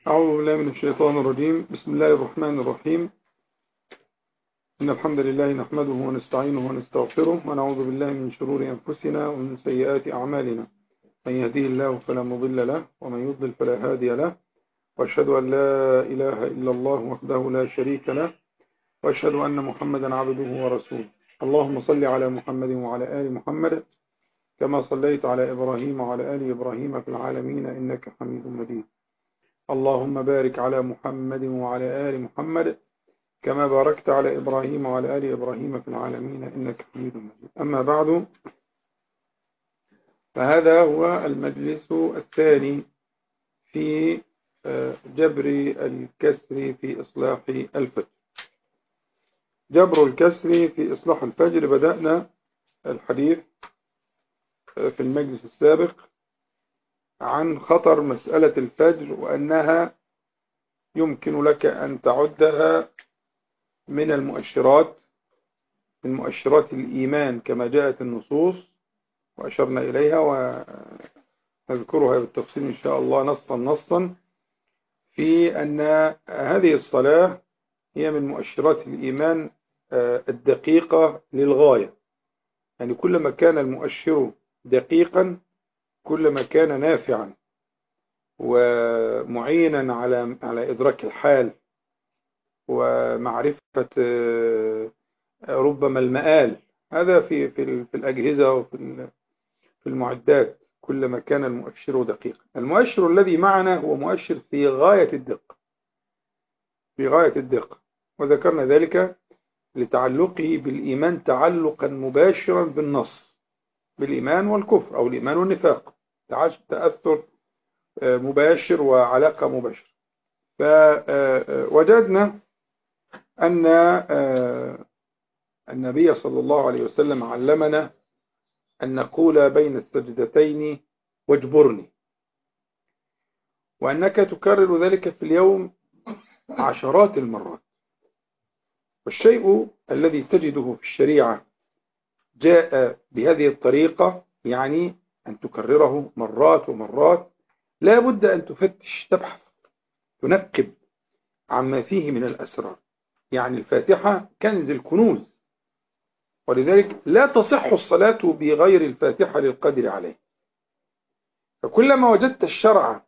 أعوذ بالله من الشيطان الرجيم بسم الله الرحمن الرحيم إن الحمد لله نحمده ونستعينه ونستغفره ونعوذ بالله من شرور أنفسنا ومن سيئات أعمالنا من يهديه الله فلا مضل له ومن يضلل فلا هادي له وأشهد أن لا إله إلا الله وحده لا شريك له وأشهد أن محمدا عبده ورسوله اللهم صل على محمد وعلى آل محمد كما صليت على إبراهيم وعلى آل إبراهيم في العالمين إنك حميد مجيد اللهم بارك على محمد وعلى آل محمد كما باركت على إبراهيم وعلى آل إبراهيم في العالمين إنك حميد مجيد أما بعد فهذا هو المجلس الثاني في جبر الكسر في إصلاح الفجر جبر الكسر في إصلاح الفجر بدأنا الحديث في المجلس السابق عن خطر مسألة الفجر وأنها يمكن لك أن تعدها من المؤشرات من مؤشرات الإيمان كما جاءت النصوص وأشرنا إليها ونذكرها بالتفصيل إن شاء الله نصا نصا في أن هذه الصلاة هي من مؤشرات الإيمان الدقيقة للغاية يعني كلما كان المؤشر دقيقا كلما كان نافعا ومعينا على على إدراك الحال ومعرفة ربما المآل هذا في في في الأجهزة وفي في المعدات كلما كان المؤشر دقيقا المؤشر الذي معنا هو مؤشر في غاية الدقة في غاية الدقة وذكرنا ذلك لتعلقه بالإيمان تعلقا مباشرا بالنص بالإيمان والكفر أو الإيمان والنفاق تأثر مباشر وعلاقة مباشرة فوجدنا أن النبي صلى الله عليه وسلم علمنا أن نقول بين السجدتين واجبرني وأنك تكرر ذلك في اليوم عشرات المرات والشيء الذي تجده في الشريعة جاء بهذه الطريقة يعني أن تكرره مرات ومرات لا بد أن تفتش تبحث تنقب عما فيه من الأسرار يعني الفاتحة كنز الكنوز ولذلك لا تصح الصلاة بغير الفاتحة للقدر عليه فكلما وجدت الشرع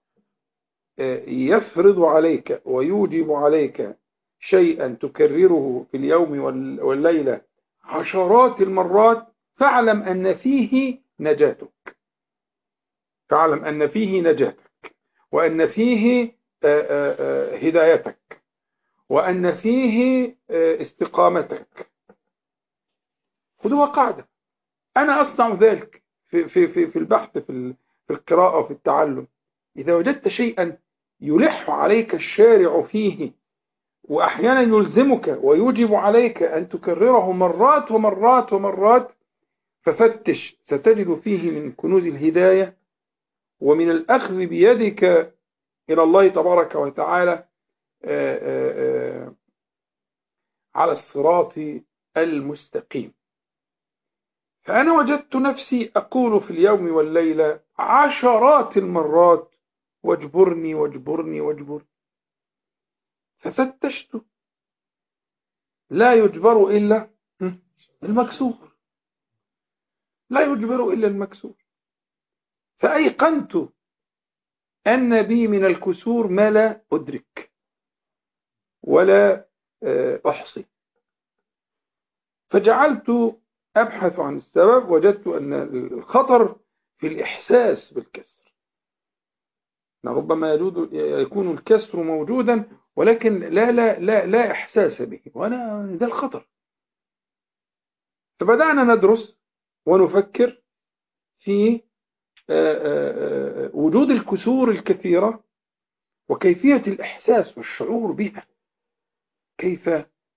يفرض عليك ويوجب عليك شيئا تكرره في اليوم والليلة عشرات المرات فاعلم أن فيه نجاتك فاعلم أن فيه نجاتك وأن فيه هدايتك وأن فيه استقامتك خذوها قاعدة أنا أصنع ذلك في, في, في, في البحث في, في القراءة وفي التعلم إذا وجدت شيئا يلح عليك الشارع فيه وأحيانا يلزمك ويوجب عليك أن تكرره مرات ومرات ومرات ففتش ستجد فيه من كنوز الهداية ومن الأخذ بيدك إلى الله تبارك وتعالى على الصراط المستقيم فأنا وجدت نفسي أقول في اليوم والليلة عشرات المرات واجبرني واجبرني واجبرني ففتشت لا يجبر إلا المكسور لا يجبر إلا المكسور فأيقنت أن بي من الكسور ما لا أدرك ولا أحصي فجعلت أبحث عن السبب وجدت أن الخطر في الإحساس بالكسر ربما يكون الكسر موجودا ولكن لا لا لا لا إحساس به وأنا ده الخطر فبدأنا ندرس ونفكر في وجود الكسور الكثيرة وكيفية الإحساس والشعور بها كيف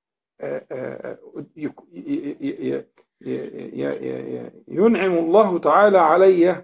ينعم الله تعالى علي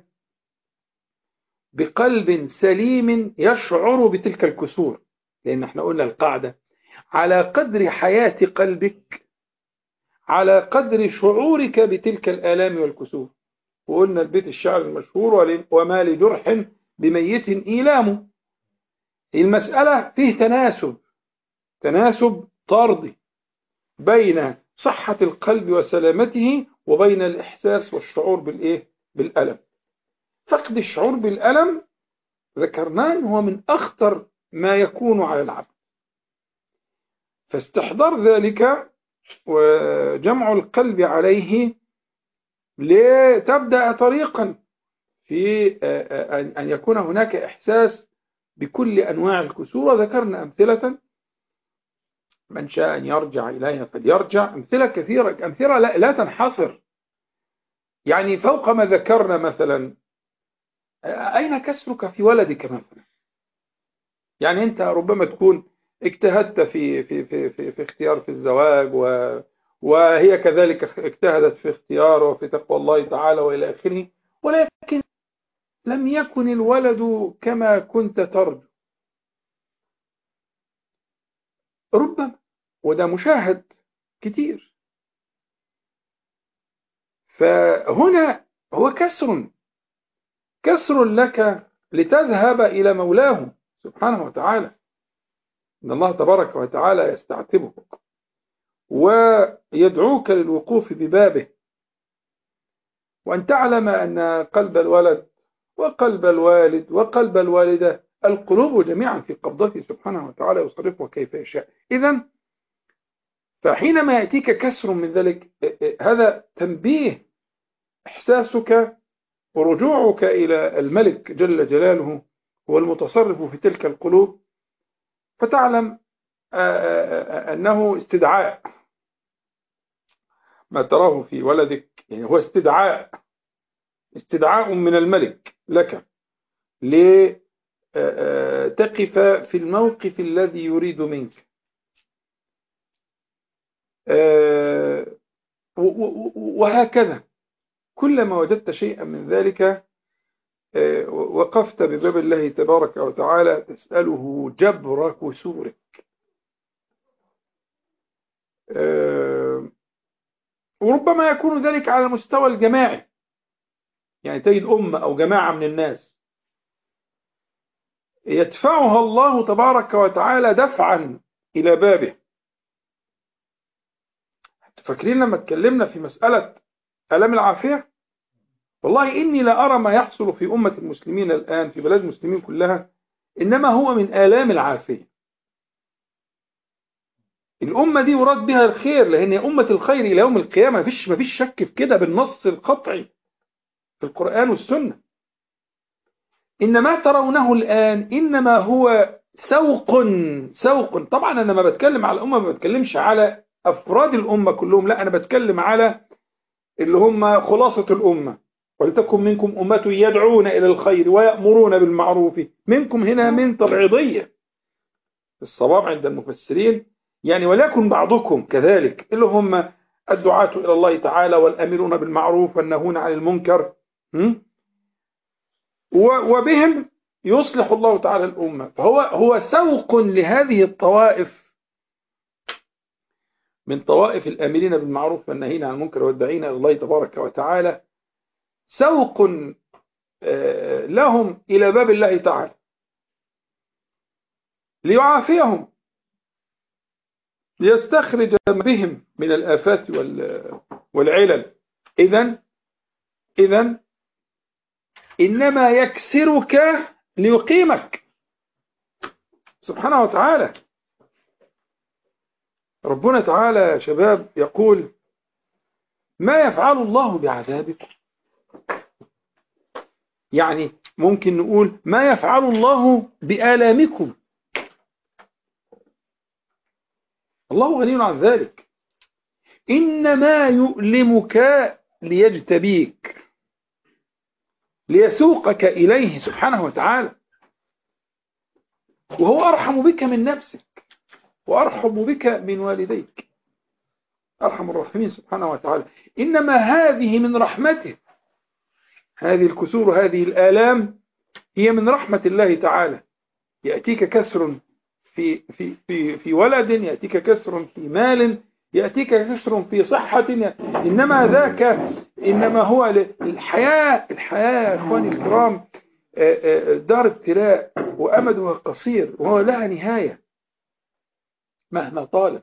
بقلب سليم يشعر بتلك الكسور لأن احنا قلنا القاعدة على قدر حياة قلبك على قدر شعورك بتلك الآلام والكسور وقلنا البيت الشعر المشهور وما لجرح بميت إيلام المسألة فيه تناسب تناسب طردي بين صحة القلب وسلامته وبين الإحساس والشعور بالإيه؟ بالألم فقد الشعور بالألم ذكرناه هو من أخطر ما يكون على العبد فاستحضار ذلك وجمع القلب عليه لتبدأ طريقا في أن يكون هناك إحساس بكل أنواع الكسور وذكرنا أمثلة من شاء أن يرجع إليها فليرجع أمثلة كثيرة أمثلة لا, لا تنحصر يعني فوق ما ذكرنا مثلا أين كسرك في ولدك مثلا يعني أنت ربما تكون اجتهدت في في في في, في اختيار في الزواج و وهي كذلك اجتهدت في اختيار وفي تقوى الله تعالى وإلى آخره ولكن لم يكن الولد كما كنت ترجو ربما وده مشاهد كتير فهنا هو كسر كسر لك لتذهب إلى مولاه سبحانه وتعالى إن الله تبارك وتعالى يستعتبك ويدعوك للوقوف ببابه وأن تعلم أن قلب الولد وقلب الوالد وقلب الوالدة القلوب جميعا في قبضته سبحانه وتعالى يصرفها كيف يشاء إذا فحينما يأتيك كسر من ذلك هذا تنبيه إحساسك ورجوعك إلى الملك جل جلاله هو المتصرف في تلك القلوب فتعلم أنه استدعاء ما تراه في ولدك يعني هو استدعاء استدعاء من الملك لك لتقف في الموقف الذي يريد منك وهكذا كلما وجدت شيئا من ذلك وقفت بباب الله تبارك وتعالى تسأله جبر كسورك وربما يكون ذلك على المستوى الجماعي يعني تجد أمة أو جماعة من الناس يدفعها الله تبارك وتعالى دفعا إلى بابه فاكرين لما اتكلمنا في مسألة ألم العافية والله إني لا أرى ما يحصل في أمة المسلمين الآن في بلاد المسلمين كلها إنما هو من آلام العافية الأمة دي يراد بها الخير لأن هي أمة الخير إلى يوم القيامة مفيش مفيش شك في كده بالنص القطعي في القرآن والسنة إن ما ترونه الآن إنما هو سوق سوق طبعا أنا ما بتكلم على الأمة ما بتكلمش على أفراد الأمة كلهم لا أنا بتكلم على اللي هم خلاصة الأمة ولتكن منكم أمة يدعون إلى الخير ويأمرون بالمعروف منكم هنا من تبعيضية الصواب عند المفسرين يعني وليكن بعضكم كذلك اللي هم الدعاة إلى الله تعالى والأمرون بالمعروف والنهون عن المنكر وبهم يصلح الله تعالى الأمة فهو هو سوق لهذه الطوائف من طوائف الآمرين بالمعروف والنهين عن المنكر والداعين إلى الله تبارك وتعالى سوق لهم إلى باب الله تعالى ليعافيهم ليستخرج بهم من الآفات والعلل إذا إذا إنما يكسرك ليقيمك سبحانه وتعالى ربنا تعالى يا شباب يقول ما يفعل الله بعذابكم يعني ممكن نقول ما يفعل الله بآلامكم الله غني عن ذلك إنما يؤلمك ليجتبيك ليسوقك إليه سبحانه وتعالى وهو أرحم بك من نفسك وأرحم بك من والديك أرحم الراحمين سبحانه وتعالى إنما هذه من رحمته هذه الكسور هذه الآلام هي من رحمة الله تعالى يأتيك كسر في في في في ولد يأتيك كسر في مال يأتيك كسر في صحة إنما ذاك إنما هو الحياة الحياة يا إخواني الكرام دار ابتلاء وأمدها قصير وهو لها نهاية مهما طالت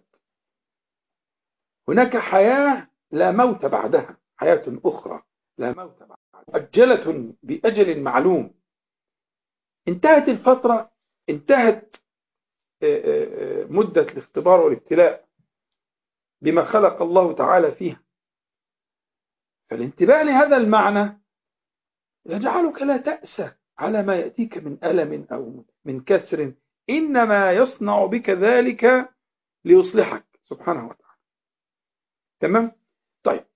هناك حياة لا موت بعدها حياة أخرى لا موت بعدها مؤجلة بأجل معلوم انتهت الفترة انتهت مدة الاختبار والابتلاء بما خلق الله تعالى فيها فالانتباه لهذا المعنى يجعلك لا تأسى على ما يأتيك من ألم أو من كسر إنما يصنع بك ذلك ليصلحك سبحانه وتعالى تمام؟ طيب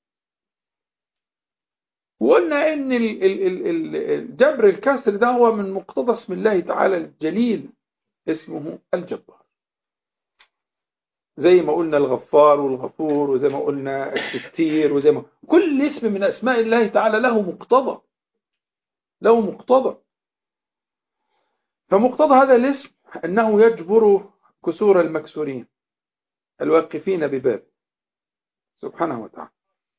وقلنا ان الجبر الكسر ده هو من مقتضى اسم الله تعالى الجليل اسمه الجبار زي ما قلنا الغفار والغفور وزي ما قلنا الستير وزي ما كل اسم من اسماء الله تعالى له مقتضى له مقتضى فمقتضى هذا الاسم انه يجبر كسور المكسورين الواقفين بباب سبحانه وتعالى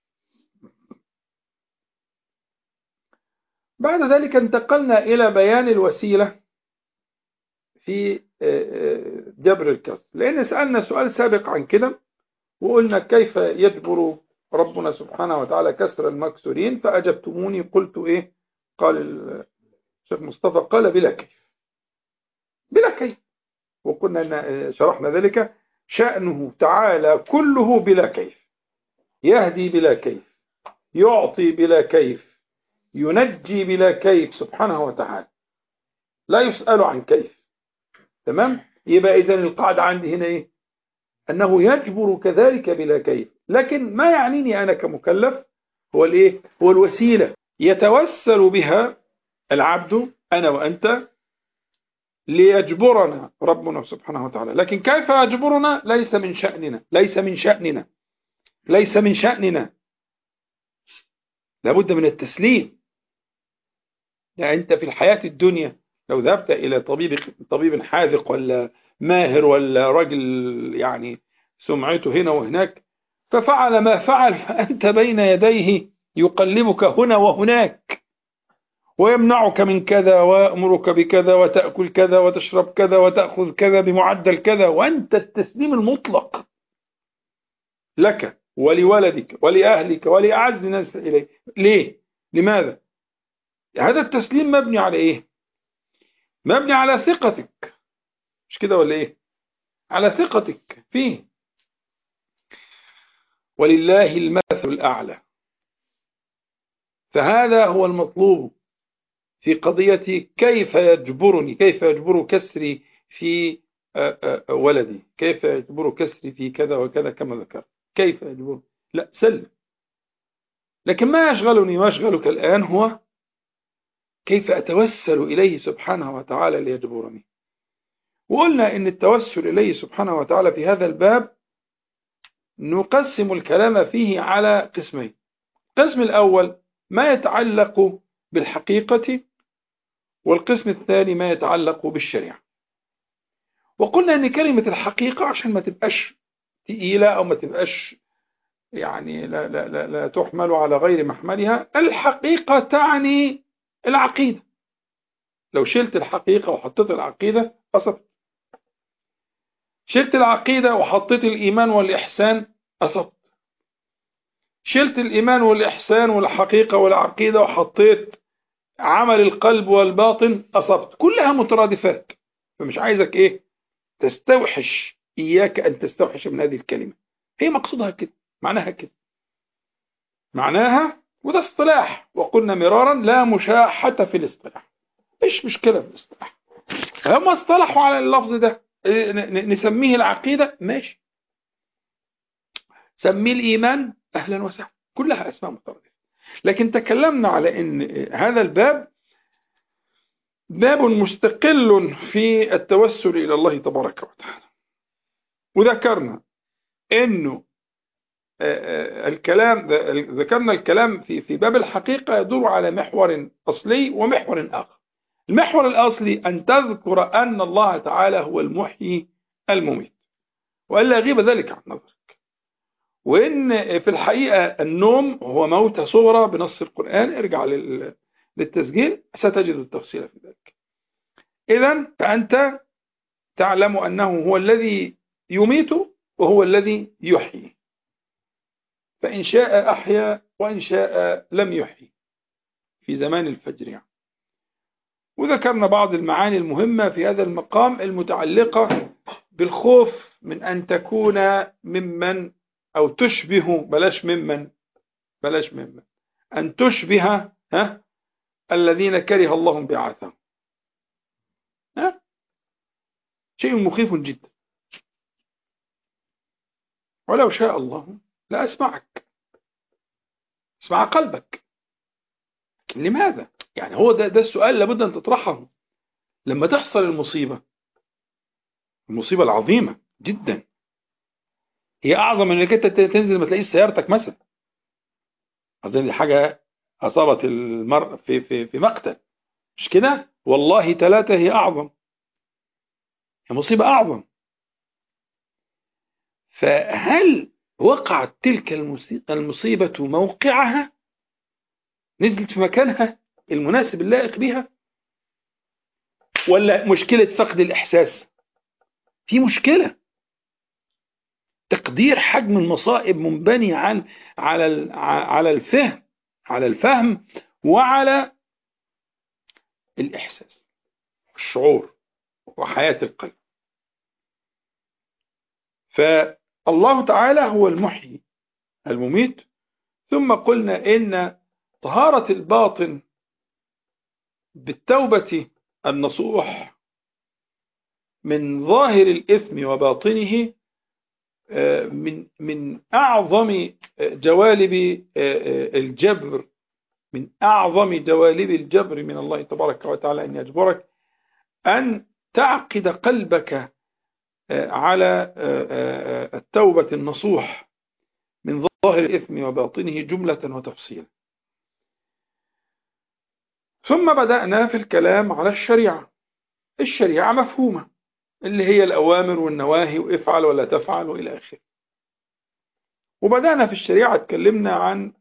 بعد ذلك انتقلنا إلى بيان الوسيلة في جبر الكسر لأن سألنا سؤال سابق عن كده وقلنا كيف يجبر ربنا سبحانه وتعالى كسر المكسورين فأجبتموني قلت إيه قال الشيخ مصطفى قال بلا كيف بلا كيف وقلنا أن شرحنا ذلك شأنه تعالى كله بلا كيف يهدي بلا كيف يعطي بلا كيف ينجي بلا كيف سبحانه وتعالى لا يسأل عن كيف تمام يبقى إذا القاعدة عندي هنا إيه أنه يجبر كذلك بلا كيف لكن ما يعنيني أنا كمكلف هو الإيه هو الوسيلة يتوسل بها العبد أنا وأنت ليجبرنا ربنا سبحانه وتعالى لكن كيف يجبرنا ليس من شأننا ليس من شأننا ليس من شأننا لابد من التسليم يعني أنت في الحياة الدنيا لو ذهبت إلى طبيب طبيب حاذق ولا ماهر ولا رجل يعني سمعته هنا وهناك ففعل ما فعل فأنت بين يديه يقلبك هنا وهناك ويمنعك من كذا ويأمرك بكذا وتأكل كذا وتشرب كذا وتأخذ كذا بمعدل كذا وأنت التسليم المطلق لك ولولدك ولأهلك ولأعز الناس إليك ليه؟ لماذا؟ هذا التسليم مبني على إيه؟ مبني على ثقتك مش كده ولا إيه؟ على ثقتك فيه ولله المثل الأعلى فهذا هو المطلوب في قضية كيف يجبرني كيف يجبر كسري في ولدي كيف يجبر كسري في كذا وكذا كما ذكر كيف يجبر لا سلم لكن ما يشغلني ويشغلك الآن هو كيف أتوسل إليه سبحانه وتعالى ليجبرني وقلنا إن التوسل إليه سبحانه وتعالى في هذا الباب نقسم الكلام فيه على قسمين القسم الأول ما يتعلق بالحقيقة والقسم الثاني ما يتعلق بالشريعة وقلنا أن كلمة الحقيقة عشان ما تبقاش تقيلة أو ما تبقاش يعني لا, لا, لا, لا تحمل على غير محملها الحقيقة تعني العقيدة لو شلت الحقيقة وحطيت العقيدة أصبت شلت العقيدة وحطيت الإيمان والإحسان أصبت شلت الإيمان والإحسان والحقيقة والعقيدة وحطيت عمل القلب والباطن أصبت كلها مترادفات فمش عايزك إيه تستوحش إياك أن تستوحش من هذه الكلمة هي مقصودها كده معناها كده معناها وده اصطلاح وقلنا مرارا لا مشاحة في الاصطلاح مش مشكلة في الاصطلاح هم اصطلحوا على اللفظ ده نسميه العقيدة ماشي سميه الإيمان أهلا وسهلا كلها أسماء مترادفة لكن تكلمنا على أن هذا الباب باب مستقل في التوسل إلى الله تبارك وتعالى وذكرنا أنه الكلام ذكرنا الكلام في في باب الحقيقة يدور على محور أصلي ومحور آخر المحور الأصلي أن تذكر أن الله تعالى هو المحيي المميت وألا يغيب ذلك عن نظرك وإن في الحقيقة النوم هو موتة صغرى بنص القرآن ارجع للتسجيل ستجد التفصيل في ذلك إذا فأنت تعلم أنه هو الذي يميت وهو الذي يحيي فإن شاء أحيا وإن شاء لم يحيي في زمان الفجر يعني. وذكرنا بعض المعاني المهمة في هذا المقام المتعلقة بالخوف من أن تكون ممن أو تشبه بلاش ممن بلاش ممن أن تشبه ها الذين كره الله بعثهم ها شيء مخيف جدا ولو شاء الله لا أسمعك اسمع قلبك لماذا يعني هو ده, ده السؤال لابد أن تطرحه لما تحصل المصيبة المصيبة العظيمة جدا هي أعظم من انك انت تنزل ما تلاقيش سيارتك مثلا أظن دي حاجة أصابت المرء في, في, في مقتل مش كده والله ثلاثة هي أعظم هي مصيبة أعظم فهل وقعت تلك المصيبة موقعها نزلت في مكانها المناسب اللائق بها ولا مشكلة فقد الإحساس في مشكلة تقدير حجم المصائب منبني عن على على الفهم على الفهم وعلى الإحساس الشعور وحياة القلب فالله تعالى هو المحيي المميت ثم قلنا إن طهارة الباطن بالتوبة النصوح من ظاهر الإثم وباطنه من من أعظم جوالب الجبر من أعظم جوالب الجبر من الله تبارك وتعالى أن يجبرك أن تعقد قلبك على التوبة النصوح من ظاهر الإثم وباطنه جملة وتفصيلا ثم بدأنا في الكلام على الشريعة الشريعة مفهومة اللي هي الأوامر والنواهي وافعل ولا تفعل وإلى آخره وبدأنا في الشريعة اتكلمنا عن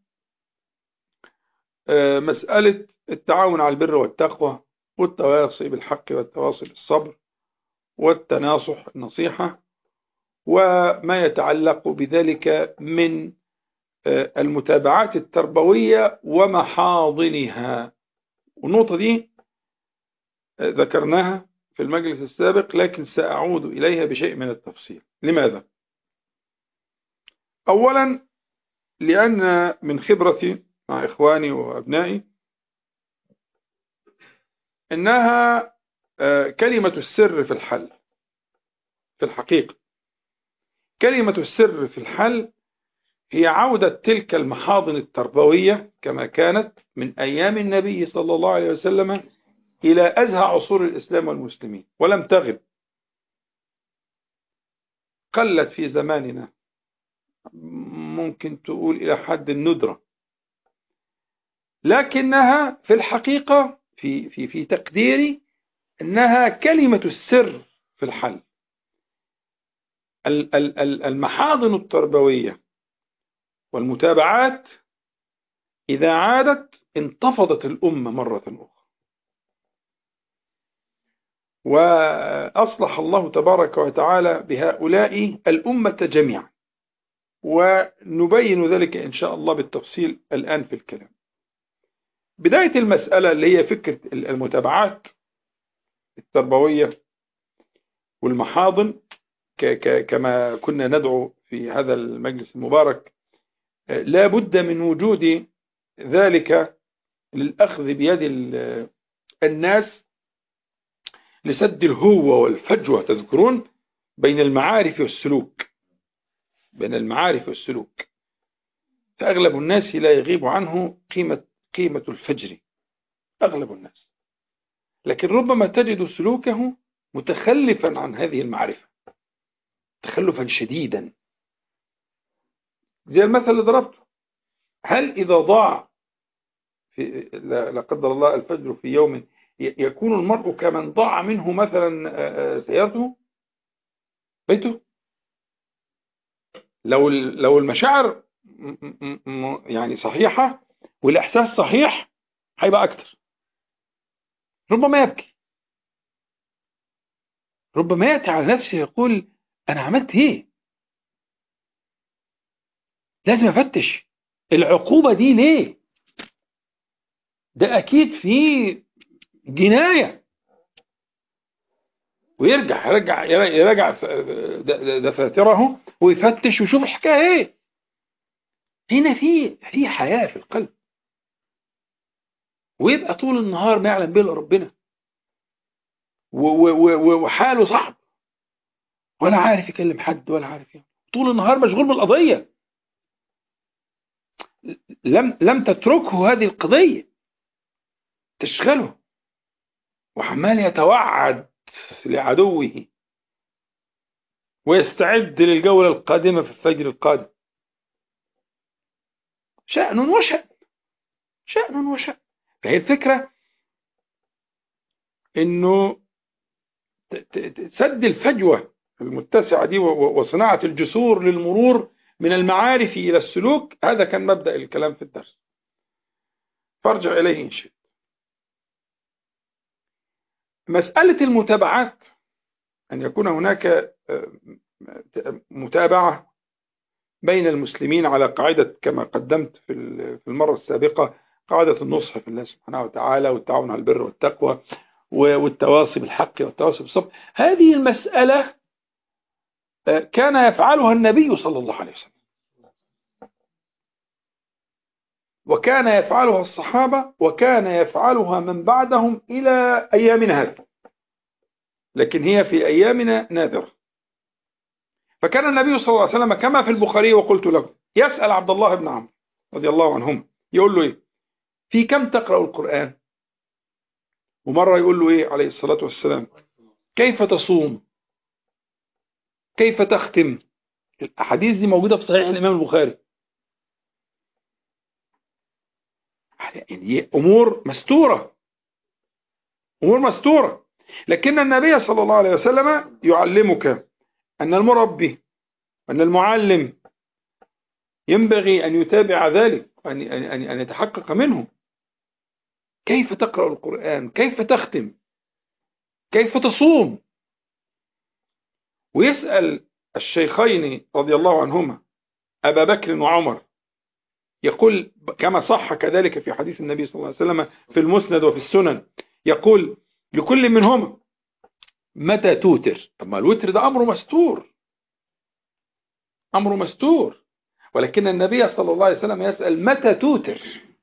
مسألة التعاون على البر والتقوى والتواصي بالحق والتواصي بالصبر والتناصح النصيحة وما يتعلق بذلك من المتابعات التربوية ومحاضنها والنقطة دي ذكرناها في المجلس السابق لكن سأعود إليها بشيء من التفصيل لماذا؟ أولا لأن من خبرتي مع إخواني وأبنائي إنها كلمة السر في الحل في الحقيقة كلمة السر في الحل هي عودة تلك المحاضن التربوية كما كانت من أيام النبي صلى الله عليه وسلم إلى أزهى عصور الإسلام والمسلمين ولم تغب قلت في زماننا ممكن تقول إلى حد الندرة لكنها في الحقيقة في, في, في تقديري أنها كلمة السر في الحل المحاضن التربوية والمتابعات إذا عادت انتفضت الأمة مرة أخرى وأصلح الله تبارك وتعالى بهؤلاء الأمة جميعا ونبين ذلك إن شاء الله بالتفصيل الآن في الكلام بداية المسألة اللي هي فكرة المتابعات التربوية والمحاضن كما كنا ندعو في هذا المجلس المبارك لا بد من وجود ذلك للأخذ بيد الناس لسد الهوة والفجوة تذكرون بين المعارف والسلوك بين المعارف والسلوك فأغلب الناس لا يغيب عنه قيمة, قيمة الفجر أغلب الناس لكن ربما تجد سلوكه متخلفا عن هذه المعرفة تخلفا شديدا زي المثل اللي ضربته هل إذا ضاع في لا قدر الله الفجر في يوم يكون المرء كمن ضاع منه مثلا سيارته بيته لو لو المشاعر يعني صحيحة والإحساس صحيح هيبقى أكتر ربما يبكي ربما يأتي على نفسه يقول أنا عملت إيه لازم أفتش العقوبة دي ليه ده أكيد في جناية ويرجع يرجع يرجع دفاتره ويفتش ويشوف الحكاية إيه هنا في في حياة في القلب ويبقى طول النهار ما يعلم به الا ربنا وحاله صعب ولا عارف يكلم حد ولا عارف يعني. طول النهار مشغول بالقضية لم لم تتركه هذه القضية تشغله وعمال يتوعد لعدوه ويستعد للجولة القادمة في الفجر القادم شأن وشأن شأن وشأن فهي الفكرة انه سد الفجوة المتسعة دي وصناعة الجسور للمرور من المعارف إلى السلوك هذا كان مبدأ الكلام في الدرس فارجع إليه إن شئت مسألة المتابعات أن يكون هناك متابعة بين المسلمين على قاعدة كما قدمت في المرة السابقة قاعدة النصح في الله سبحانه وتعالى والتعاون على البر والتقوى والتواصي بالحق والتواصي بالصبر هذه المسألة كان يفعلها النبي صلى الله عليه وسلم وكان يفعلها الصحابة وكان يفعلها من بعدهم إلى أيامنا هذا لكن هي في أيامنا نادرة فكان النبي صلى الله عليه وسلم كما في البخاري وقلت له يسأل عبد الله بن عمرو رضي الله عنهم يقول له إيه في كم تقرأ القرآن ومرة يقول له إيه عليه الصلاة والسلام كيف تصوم كيف تختم الأحاديث دي موجودة في صحيح الإمام البخاري يعني أمور مستورة أمور مستورة لكن النبي صلى الله عليه وسلم يعلمك أن المربي أن المعلم ينبغي أن يتابع ذلك أن, أن, أن يتحقق منه كيف تقرأ القرآن كيف تختم كيف تصوم ويسأل الشيخين رضي الله عنهما أبا بكر وعمر يقول كما صح كذلك في حديث النبي صلى الله عليه وسلم في المسند وفي السنن يقول لكل منهما متى توتر طب ما الوتر ده أمر مستور أمر مستور ولكن النبي صلى الله عليه وسلم يسأل متى توتر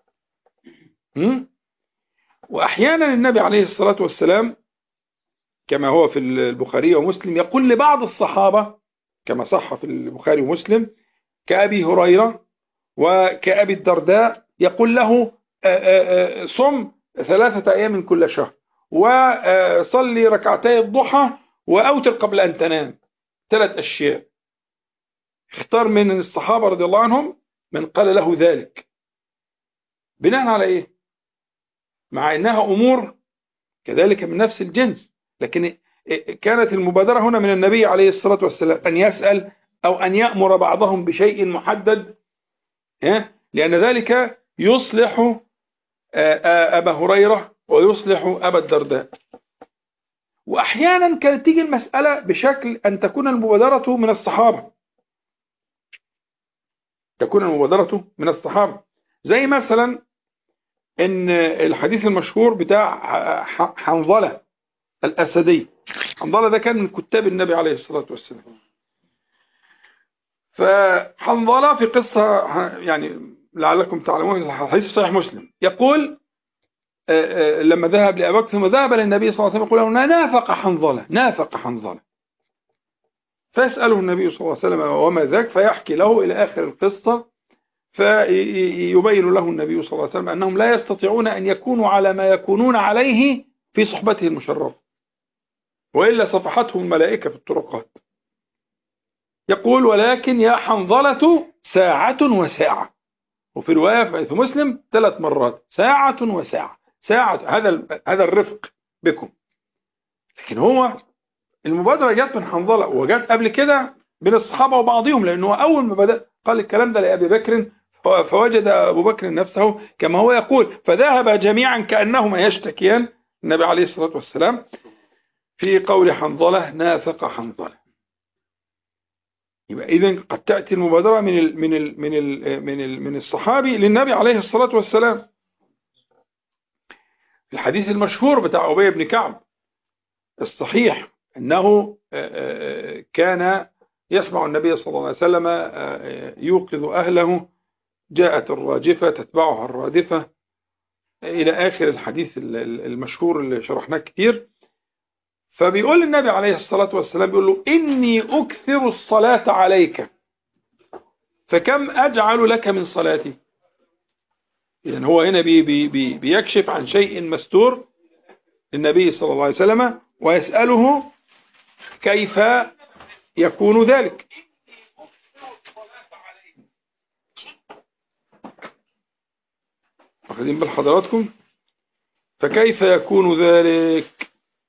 وأحيانا النبي عليه الصلاة والسلام كما هو في البخاري ومسلم يقول لبعض الصحابة كما صح في البخاري ومسلم كأبي هريرة وكأبي الدرداء يقول له صم ثلاثة أيام كل شهر وصلي ركعتي الضحى وأوتر قبل أن تنام ثلاث أشياء اختار من الصحابة رضي الله عنهم من قال له ذلك بناء على إيه مع أنها أمور كذلك من نفس الجنس لكن كانت المبادرة هنا من النبي عليه الصلاة والسلام أن يسأل أو أن يأمر بعضهم بشيء محدد لأن ذلك يصلح أبا هريرة ويصلح أبا الدرداء وأحيانا كانت تيجي المسألة بشكل أن تكون المبادرة من الصحابة تكون المبادرة من الصحابة زي مثلا ان الحديث المشهور بتاع حنظلة الأسدي حنظلة ده كان من كتاب النبي عليه الصلاة والسلام فحنظلة في قصة يعني لعلكم تعلمون الحديث صحيح مسلم يقول لما ذهب لأباك ثم ذهب للنبي صلى الله عليه وسلم يقول له نافق حنظلة نافق حنظلة فيسأله النبي صلى الله عليه وسلم وما ذاك فيحكي له إلى آخر القصة فيبين له النبي صلى الله عليه وسلم أنهم لا يستطيعون أن يكونوا على ما يكونون عليه في صحبته المشرفة وإلا صفحتهم الملائكة في الطرقات يقول ولكن يا حنظلة ساعة وساعة وفي رواية في مسلم ثلاث مرات ساعة وساعة ساعة هذا هذا الرفق بكم لكن هو المبادرة جت من حنظلة وجت قبل كده بين الصحابة وبعضهم لأنه أول ما بدأ قال الكلام ده لأبي بكر فوجد أبو بكر نفسه كما هو يقول فذهب جميعا كأنهما يشتكيان النبي عليه الصلاة والسلام في قول حنظلة نافق حنظلة يبقى إذن قد تأتي المبادرة من ال من ال من ال من ال من الصحابي للنبي عليه الصلاة والسلام الحديث المشهور بتاع أبي بن كعب الصحيح أنه كان يسمع النبي صلى الله عليه وسلم يوقظ أهله جاءت الراجفة تتبعها الرادفة إلى آخر الحديث المشهور اللي شرحناه كتير فبيقول النبي عليه الصلاة والسلام بيقول له إني أكثر الصلاة عليك فكم أجعل لك من صلاتي إذن هو هنا بي بي بي بيكشف عن شيء مستور للنبي صلى الله عليه وسلم ويسأله كيف يكون ذلك واخدين بال حضراتكم فكيف يكون ذلك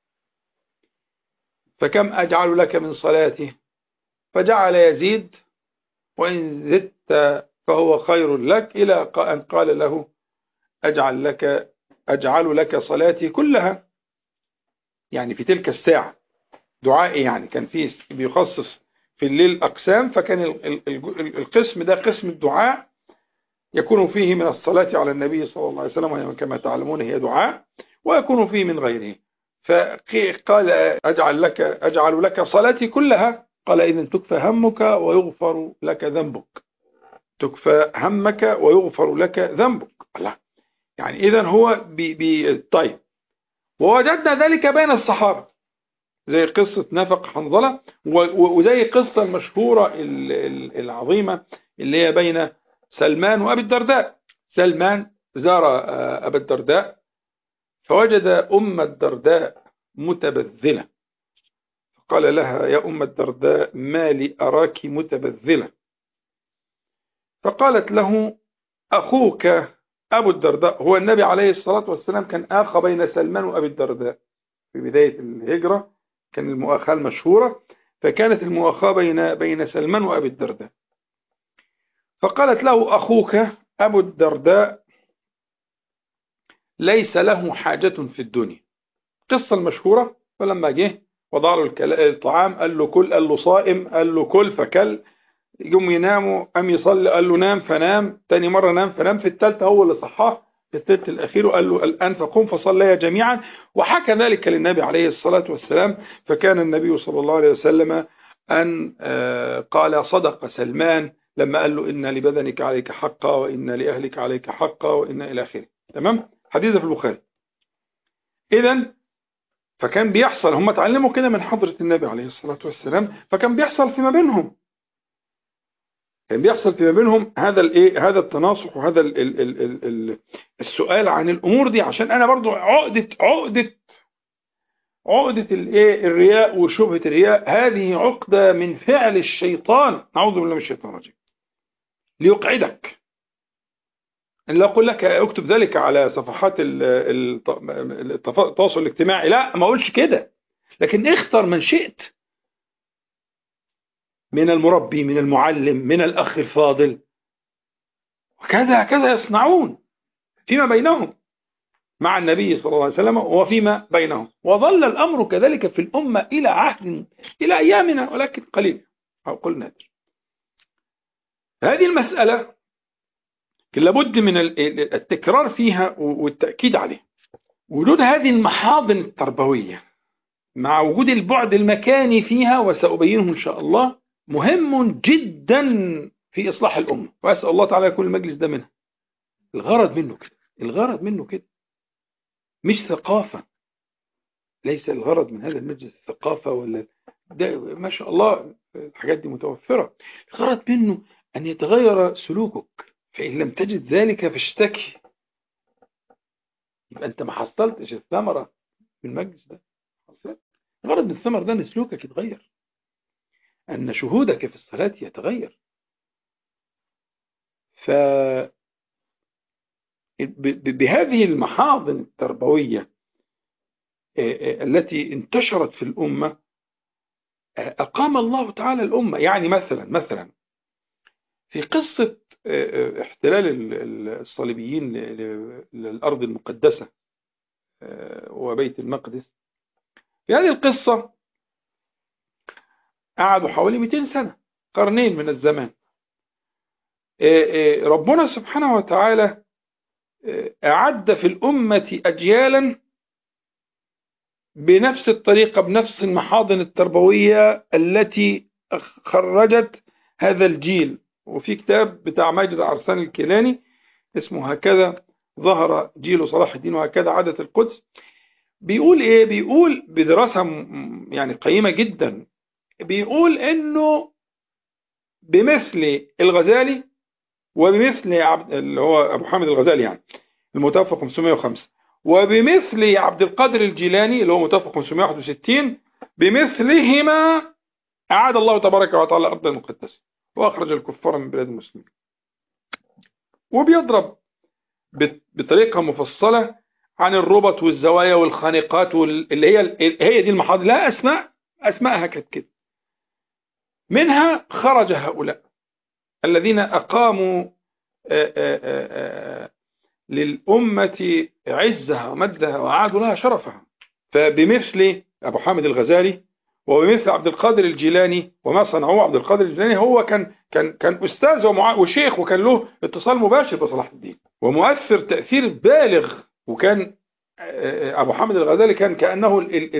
فكم أجعل لك من صلاتي فجعل يزيد وإن زدت فهو خير لك إلى أن قال له أجعل لك أجعل لك صلاتي كلها يعني في تلك الساعة دعائي يعني كان فيه بيخصص في الليل أقسام فكان القسم ده قسم الدعاء يكون فيه من الصلاة على النبي صلى الله عليه وسلم وهي كما تعلمون هي دعاء ويكون فيه من غيره فقال أجعل لك أجعل لك صلاتي كلها قال إذن تكفى همك ويغفر لك ذنبك تكفى همك ويغفر لك ذنبك لا يعني إذن هو بي بي طيب ووجدنا ذلك بين الصحابة زي قصة نفق حنظلة وزي القصة المشهورة العظيمة اللي هي بين سلمان وأبي الدرداء سلمان زار أبا الدرداء فوجد أم الدرداء متبذلة فقال لها يا أم الدرداء ما لي أراك متبذلة فقالت له أخوك أبو الدرداء هو النبي عليه الصلاة والسلام كان آخى بين سلمان وأبي الدرداء في بداية الهجرة كان المؤاخاة المشهورة فكانت المؤاخاة بين بين سلمان وأبي الدرداء فقالت له أخوك أبو الدرداء ليس له حاجة في الدنيا قصة المشهورة فلما جه وضع له الطعام قال له كل قال له صائم قال له كل فكل يقوم يناموا قام يصلي قال له نام فنام تاني مرة نام فنام في الثالثة هو اللي صحاه في الثلث الأخير وقال له الآن فقم فصليا جميعا وحكى ذلك للنبي عليه الصلاة والسلام فكان النبي صلى الله عليه وسلم أن قال صدق سلمان لما قال له إن لبدنك عليك حقا وإن لأهلك عليك حقا وإن إلى آخره تمام حديث في البخاري إذا فكان بيحصل هم اتعلموا كده من حضرة النبي عليه الصلاة والسلام فكان بيحصل فيما بينهم كان بيحصل فيما بينهم هذا الايه هذا التناصح وهذا ال ال ال ال ال السؤال عن الامور دي عشان انا برضو عقده عقده عقده الايه الرياء وشبهه الرياء هذه عقده من فعل الشيطان نعوذ بالله من الشيطان الرجيم ليقعدك ان لا اقول لك اكتب ذلك على صفحات التواصل الاجتماعي لا ما اقولش كده لكن اختر من شئت من المربي من المعلم من الأخ الفاضل وكذا كذا يصنعون فيما بينهم مع النبي صلى الله عليه وسلم وفيما بينهم وظل الأمر كذلك في الأمة إلى عهد إلى أيامنا ولكن قليل أو قل نادر هذه المسألة لابد من التكرار فيها والتأكيد عليها وجود هذه المحاضن التربوية مع وجود البعد المكاني فيها وسأبينه إن شاء الله مهم جدا في إصلاح الأمة وأسأل الله تعالى يكون المجلس ده منها الغرض منه كده الغرض منه كده مش ثقافة ليس الغرض من هذا المجلس الثقافة ولا ده ما شاء الله الحاجات دي متوفرة الغرض منه أن يتغير سلوكك فإن لم تجد ذلك فاشتكي يبقى أنت ما حصلتش الثمرة من المجلس ده الغرض من الثمر ده أن سلوكك يتغير أن شهودك في الصلاة يتغير ف بهذه المحاضن التربوية التي انتشرت في الأمة أقام الله تعالى الأمة يعني مثلا مثلا في قصة احتلال الصليبيين للأرض المقدسة وبيت المقدس في هذه القصة قعدوا حوالي 200 سنة قرنين من الزمان ربنا سبحانه وتعالى أعد في الأمة أجيالا بنفس الطريقة بنفس المحاضن التربوية التي خرجت هذا الجيل وفي كتاب بتاع ماجد عرسان الكيلاني اسمه هكذا ظهر جيل صلاح الدين وهكذا عادت القدس بيقول ايه بيقول بدراسة يعني قيمة جدا بيقول انه بمثل الغزالي وبمثل عبد اللي هو ابو حامد الغزالي يعني المتوفى 505 وبمثل عبد القادر الجيلاني اللي هو متوفى 561 بمثلهما أعاد الله تبارك وتعالى أرضا المقدسة وأخرج الكفار من بلاد المسلمين وبيضرب بطريقة مفصلة عن الربط والزوايا والخانقات اللي هي هي دي المحاضر لا أسماء أسماءها كانت كده منها خرج هؤلاء الذين أقاموا آآ آآ للأمة عزها ومجدها وأعادوا لها شرفها فبمثل أبو حامد الغزالي وبمثل عبد القادر الجيلاني وما صنعوه عبد القادر الجيلاني هو كان كان كان أستاذ وشيخ وكان له اتصال مباشر بصلاح الدين ومؤثر تأثير بالغ وكان أبو حامد الغزالي كان كأنه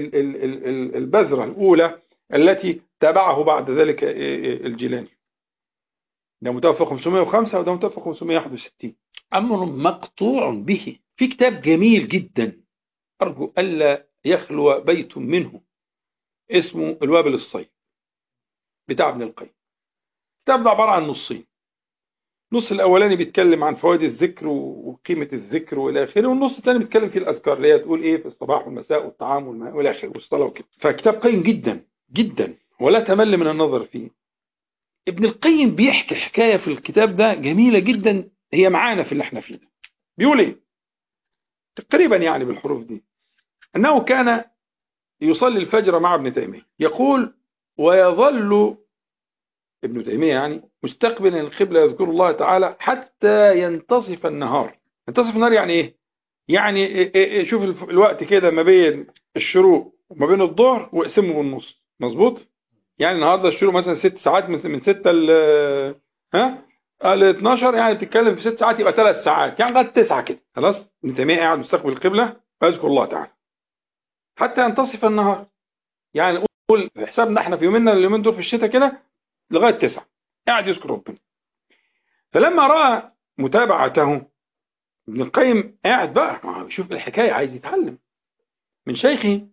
البذرة الأولى التي تابعه بعد ذلك الجيلاني ده متوفى 505 وده متوفى 561 أمر مقطوع به في كتاب جميل جدا أرجو ألا يخلو بيت منه اسمه الوابل الصيد بتاع ابن القيم الكتاب ده عبارة عن نصين النص الأولاني بيتكلم عن فوائد الذكر وقيمة الذكر وإلى آخره والنص الثاني بيتكلم فيه الأذكار اللي هي تقول إيه في الصباح والمساء والطعام والماء وإلى آخره والصلاة وكده فكتاب قيم جدا جدا ولا تمل من النظر فيه ابن القيم بيحكي حكاية في الكتاب ده جميلة جدا هي معانا في اللي احنا فيه ده بيقول ايه تقريبا يعني بالحروف دي انه كان يصلي الفجر مع ابن تيمية يقول ويظل ابن تيمية يعني مستقبلا القبلة يذكر الله تعالى حتى ينتصف النهار ينتصف النهار يعني ايه يعني إيه إيه شوف الوقت كده ما بين الشروق وما بين الظهر واقسمه بالنص مظبوط يعني النهارده الشروق مثلا ست ساعات من 6 ل ها ال 12 يعني بتتكلم في 6 ساعات يبقى 3 ساعات يعني لغايه 9 كده خلاص ابن تيميه قاعد مستقبل القبله ويذكر الله تعالى حتى ينتصف النهار يعني نقول حسابنا احنا في يومنا اليومين دول في الشتاء كده لغايه 9 قاعد يذكر ربنا فلما راى متابعته ابن القيم قاعد بقى بيشوف الحكايه عايز يتعلم من شيخه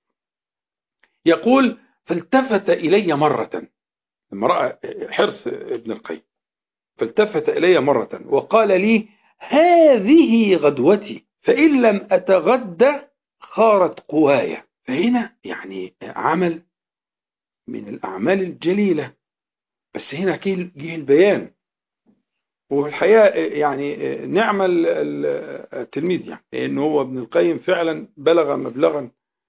يقول فالتفت الي مره لما راى حرص ابن القيم فالتفت إلي مرة وقال لي هذه غدوتي فإن لم أتغدى خارت قوايا فهنا يعني عمل من الأعمال الجليلة بس هنا جه البيان والحقيقة يعني نعم التلميذ يعني لأنه هو ابن القيم فعلا بلغ مبلغا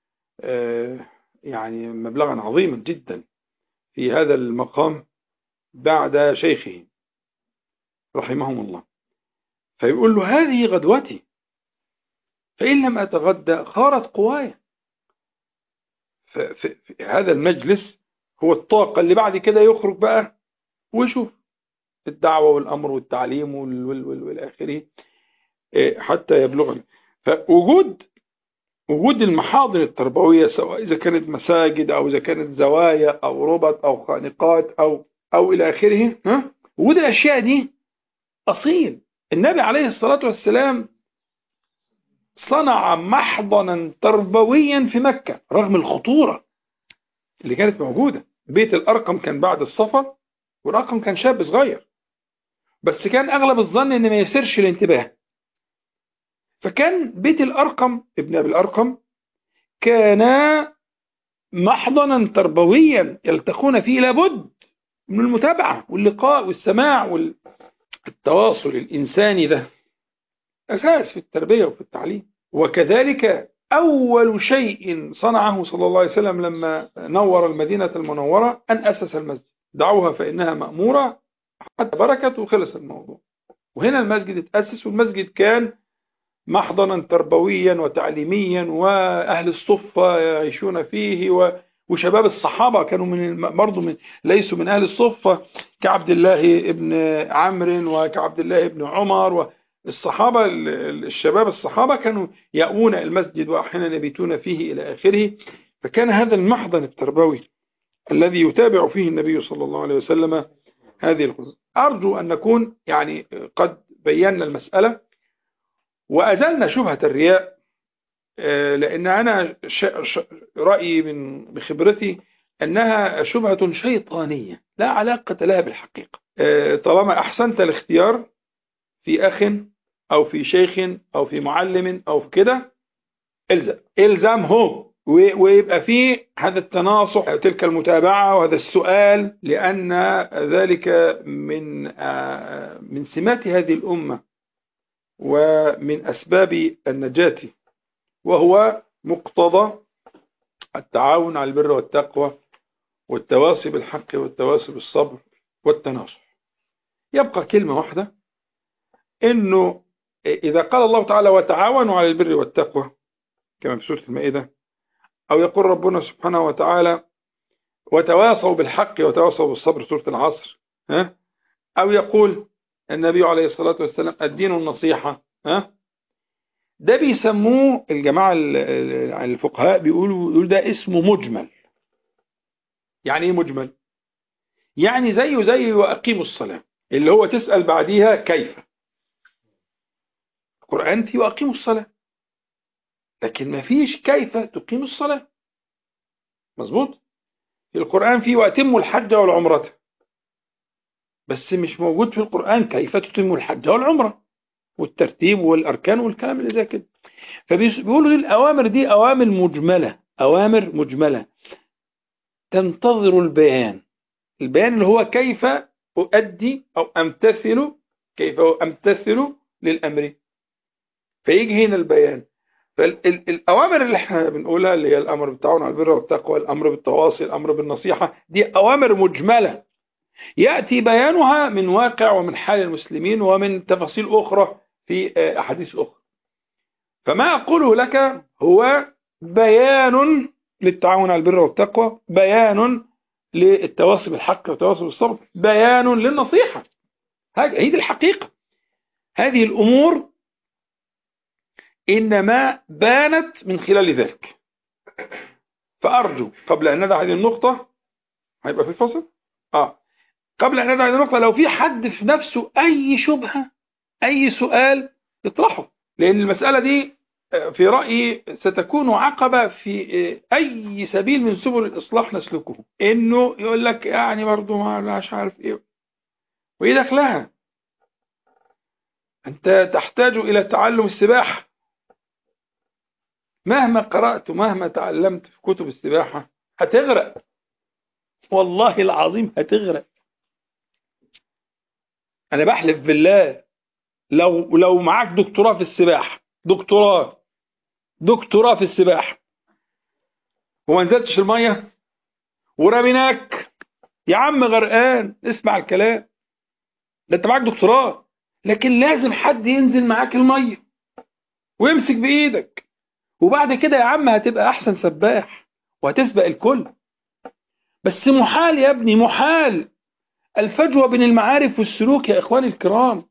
يعني مبلغا عظيما جدا في هذا المقام بعد شيخه رحمهم الله فيقول له هذه غدوتي فإن لم أتغدى خارت قواي في هذا المجلس هو الطاقة اللي بعد كده يخرج بقى ويشوف الدعوة والأمر والتعليم والآخره حتى يبلغنا فوجود وجود المحاضن التربوية سواء إذا كانت مساجد أو إذا كانت زوايا أو ربط أو خانقات أو أو إلى آخره ها وجود الأشياء دي أصيل النبي عليه الصلاة والسلام صنع محضنا تربويا في مكة رغم الخطورة اللي كانت موجودة بيت الأرقم كان بعد الصفا والأرقم كان شاب صغير بس كان أغلب الظن إن ما يسرش الانتباه فكان بيت الأرقم ابن أبي الأرقم كان محضنا تربويا يلتقون فيه لابد من المتابعة واللقاء والسماع والتواصل الإنساني ده أساس في التربية وفي التعليم وكذلك أول شيء صنعه صلى الله عليه وسلم لما نور المدينة المنورة أن أسس المسجد دعوها فإنها مأمورة حتى بركت وخلص الموضوع وهنا المسجد اتأسس والمسجد كان محضنا تربويا وتعليميا وأهل الصفة يعيشون فيه و وشباب الصحابة كانوا من برضه من ليسوا من أهل الصفة كعبد الله ابن عمرو وكعبد الله ابن عمر والصحابة الشباب الصحابة كانوا يأوون المسجد وأحيانا يبيتون فيه إلى آخره فكان هذا المحضن التربوي الذي يتابع فيه النبي صلى الله عليه وسلم هذه الخصوص أرجو أن نكون يعني قد بينا المسألة وأزلنا شبهة الرياء لأن أنا رأيي من بخبرتي أنها شبهة شيطانية لا علاقة لها بالحقيقة طالما أحسنت الاختيار في أخ أو في شيخ أو في معلم أو في كده الزم الزمه ويبقى فيه هذا التناصح تلك المتابعة وهذا السؤال لأن ذلك من من سمات هذه الأمة ومن أسباب النجاة وهو مقتضى التعاون على البر والتقوى والتواصي بالحق والتواصي بالصبر والتناصح يبقى كلمة واحدة إنه إذا قال الله تعالى وتعاونوا على البر والتقوى كما في سورة المائدة أو يقول ربنا سبحانه وتعالى وتواصوا بالحق وتواصوا بالصبر سورة العصر ها أو يقول النبي عليه الصلاة والسلام الدين النصيحة ها ده بيسموه الجماعة الفقهاء بيقولوا يقول ده اسمه مجمل يعني ايه مجمل يعني زيه زي وأقيموا الصلاة اللي هو تسأل بعديها كيف القرآن فيه وأقيموا الصلاة لكن ما فيش كيف تقيم الصلاة مظبوط في القرآن فيه وأتموا الحج والعمرة بس مش موجود في القرآن كيف تتم الحج والعمرة والترتيب والأركان والكلام اللي زي كده فبيقولوا دي الأوامر دي أوامر مجملة أوامر مجملة تنتظر البيان البيان اللي هو كيف أؤدي أو أمتثل كيف أمتثل للأمر فيجي هنا البيان فالأوامر اللي احنا بنقولها اللي هي الأمر بالتعاون على البر والتقوى الأمر بالتواصي الأمر بالنصيحة دي أوامر مجملة يأتي بيانها من واقع ومن حال المسلمين ومن تفاصيل أخرى في أحاديث أخرى فما أقوله لك هو بيان للتعاون على البر والتقوى بيان للتواصي بالحق والتواصي بالصبر بيان للنصيحة هذه دي الحقيقة هذه الأمور إنما بانت من خلال ذلك فأرجو قبل أن ندع هذه النقطة هيبقى في فصل آه قبل أن ندع هذه النقطة لو في حد في نفسه أي شبهة أي سؤال يطرحه لأن المسألة دي في رأيي ستكون عقبة في أي سبيل من سبل الإصلاح نسلكه إنه يقول لك يعني برضو ما مش عارف إيه وإيه دخلها أنت تحتاج إلى تعلم السباحة مهما قرأت ومهما تعلمت في كتب السباحة هتغرق والله العظيم هتغرق أنا بحلف بالله لو لو معاك دكتوراه في السباحة دكتوراه دكتوراه في السباحة وما نزلتش المية ورميناك يا عم غرقان اسمع الكلام ده انت معاك دكتوراه لكن لازم حد ينزل معاك المية ويمسك بإيدك وبعد كده يا عم هتبقى أحسن سباح وهتسبق الكل بس محال يا ابني محال الفجوة بين المعارف والسلوك يا إخواني الكرام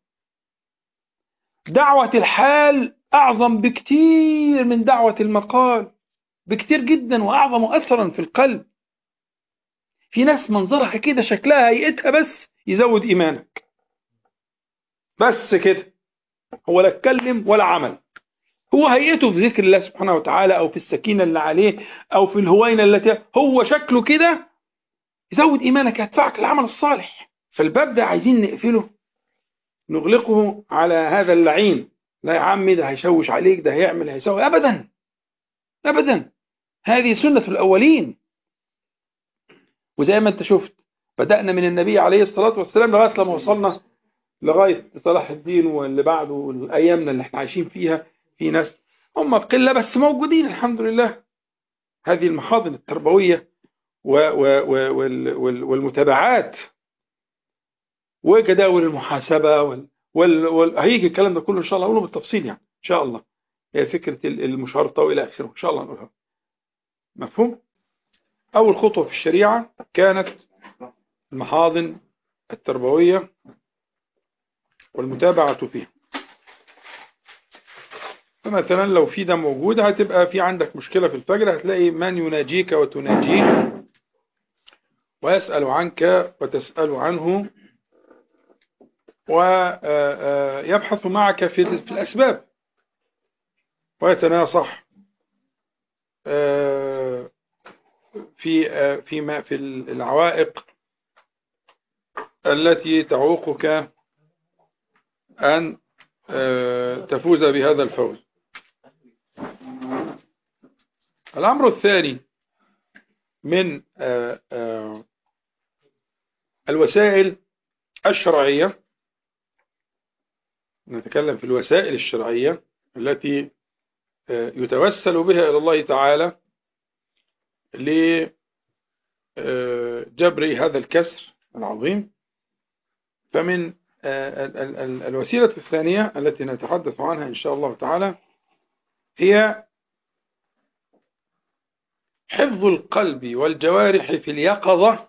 دعوة الحال أعظم بكتير من دعوة المقال بكتير جدا وأعظم أثرا في القلب في ناس منظرها كده شكلها هيئتها بس يزود إيمانك بس كده هو لا اتكلم ولا عمل هو هيئته في ذكر الله سبحانه وتعالى أو في السكينة اللي عليه أو في الهوينة التي هو شكله كده يزود إيمانك يدفعك العمل الصالح فالباب ده عايزين نقفله نغلقه على هذا اللعين لا يا عمي ده هيشوش عليك ده هيعمل هيسوي أبدا أبدا هذه سنة الأولين وزي ما أنت شفت بدأنا من النبي عليه الصلاة والسلام لغاية لما وصلنا لغاية صلاح الدين واللي بعده أيامنا اللي احنا عايشين فيها في ناس هم قلة بس موجودين الحمد لله هذه المحاضن التربوية و و و وال والمتابعات وجداول المحاسبة وال وال وال هيجي الكلام ده كله إن شاء الله أقوله بالتفصيل يعني شاء الله هي فكرة المشارطة وإلى آخره إن شاء الله نقولها مفهوم أول خطوة في الشريعة كانت المحاضن التربوية والمتابعة فيها فمثلا لو في ده موجود هتبقى في عندك مشكلة في الفجر هتلاقي من يناجيك وتناجيه ويسأل عنك وتسأل عنه ويبحث معك في الأسباب ويتناصح في فيما في العوائق التي تعوقك أن تفوز بهذا الفوز الأمر الثاني من الوسائل الشرعية نتكلم في الوسائل الشرعية التي يتوسل بها إلى الله تعالى لجبر هذا الكسر العظيم فمن الوسيلة الثانية التي نتحدث عنها إن شاء الله تعالى هي حفظ القلب والجوارح في اليقظة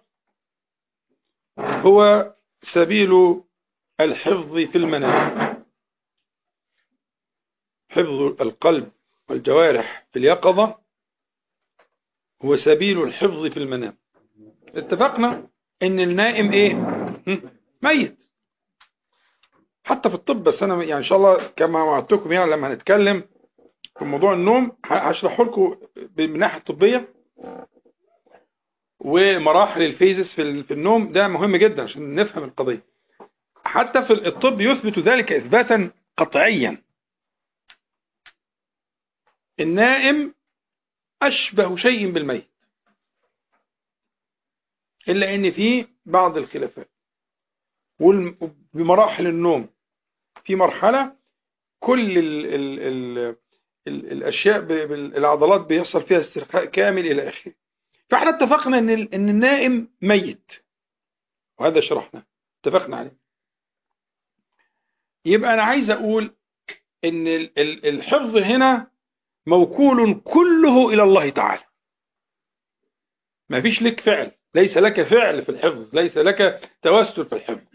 هو سبيل الحفظ في المنام حفظ القلب والجوارح في اليقظة هو سبيل الحفظ في المنام اتفقنا ان النائم ايه ميت حتى في الطب بس انا يعني ان شاء الله كما وعدتكم يعني لما هنتكلم في موضوع النوم هشرحه لكم من الناحيه الطبيه ومراحل الفيزس في النوم ده مهم جدا عشان نفهم القضيه حتى في الطب يثبت ذلك اثباتا قطعيا النائم اشبه شيء بالميت الا ان في بعض الخلافات بمراحل النوم في مرحله كل ال ال ال الاشياء العضلات بيحصل فيها استرخاء كامل الى اخره فاحنا اتفقنا ان ان النائم ميت وهذا شرحنا اتفقنا عليه يبقى انا عايز اقول ان الحفظ هنا موكول كله الى الله تعالى ما فيش لك فعل ليس لك فعل في الحفظ ليس لك توسل في الحفظ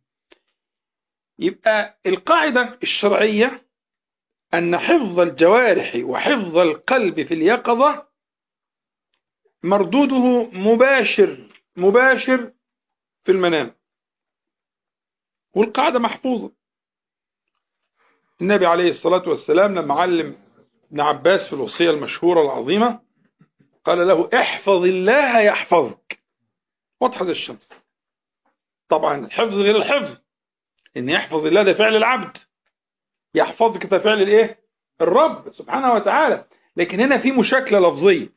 يبقى القاعدة الشرعية أن حفظ الجوارح وحفظ القلب في اليقظة مردوده مباشر مباشر في المنام والقاعدة محفوظة النبي عليه الصلاة والسلام لما علم ابن عباس في الوصية المشهورة العظيمة قال له احفظ الله يحفظك واضحة الشمس طبعا الحفظ غير الحفظ ان يحفظ الله ده فعل العبد يحفظك ده فعل الايه الرب سبحانه وتعالى لكن هنا في مشاكلة لفظية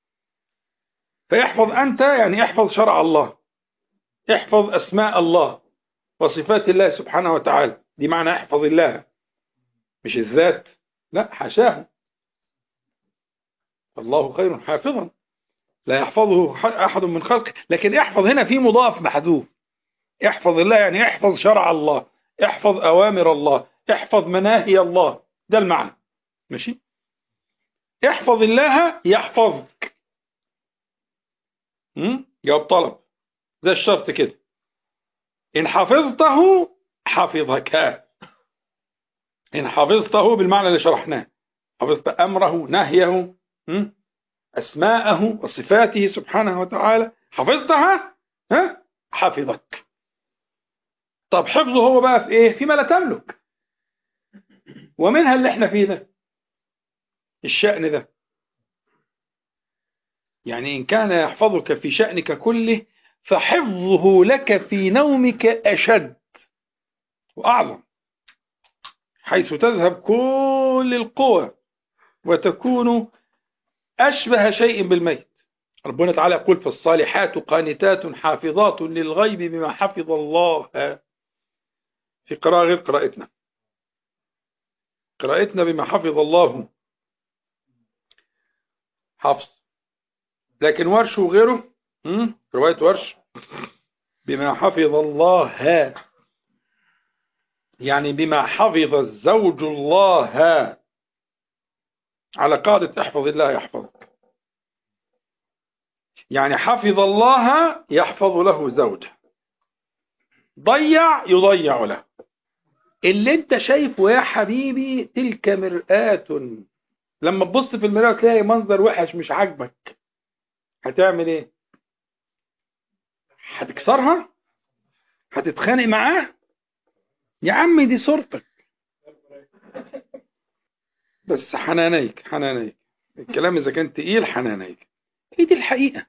فيحفظ أنت يعني احفظ شرع الله احفظ أسماء الله وصفات الله سبحانه وتعالى دي معنى احفظ الله مش الذات لا حاشاه الله خير حافظا لا يحفظه أحد من خلقه لكن احفظ هنا في مضاف محذوف احفظ الله يعني احفظ شرع الله احفظ أوامر الله احفظ مناهي الله ده المعنى ماشي احفظ الله يحفظك جواب طلب زي الشرط كده إن حفظته حفظك إن حفظته بالمعنى اللي شرحناه حفظت أمره نهيه أسماءه وصفاته سبحانه وتعالى حفظتها ها حفظك طب حفظه هو بقى في ايه فيما لا تملك ومنها اللي احنا فيه ده الشأن ده يعني إن كان يحفظك في شأنك كله فحفظه لك في نومك أشد وأعظم حيث تذهب كل القوى وتكون أشبه شيء بالميت ربنا تعالى يقول في الصالحات قانتات حافظات للغيب بما حفظ الله في قراءة غير قراءتنا قراءتنا بما حفظ الله حفظ لكن ورش وغيره رواية ورش بما حفظ الله يعني بما حفظ الزوج الله على قاعدة احفظ الله يحفظك يعني حفظ الله يحفظ له زوجه ضيع يضيع له اللي انت شايفه يا حبيبي تلك مرآة لما تبص في المراية تلاقي منظر وحش مش عاجبك هتعمل ايه هتكسرها هتتخانق معاه يا عم دي صورتك بس حنانيك حنانيك الكلام اذا كان تقيل حنانيك هي دي الحقيقة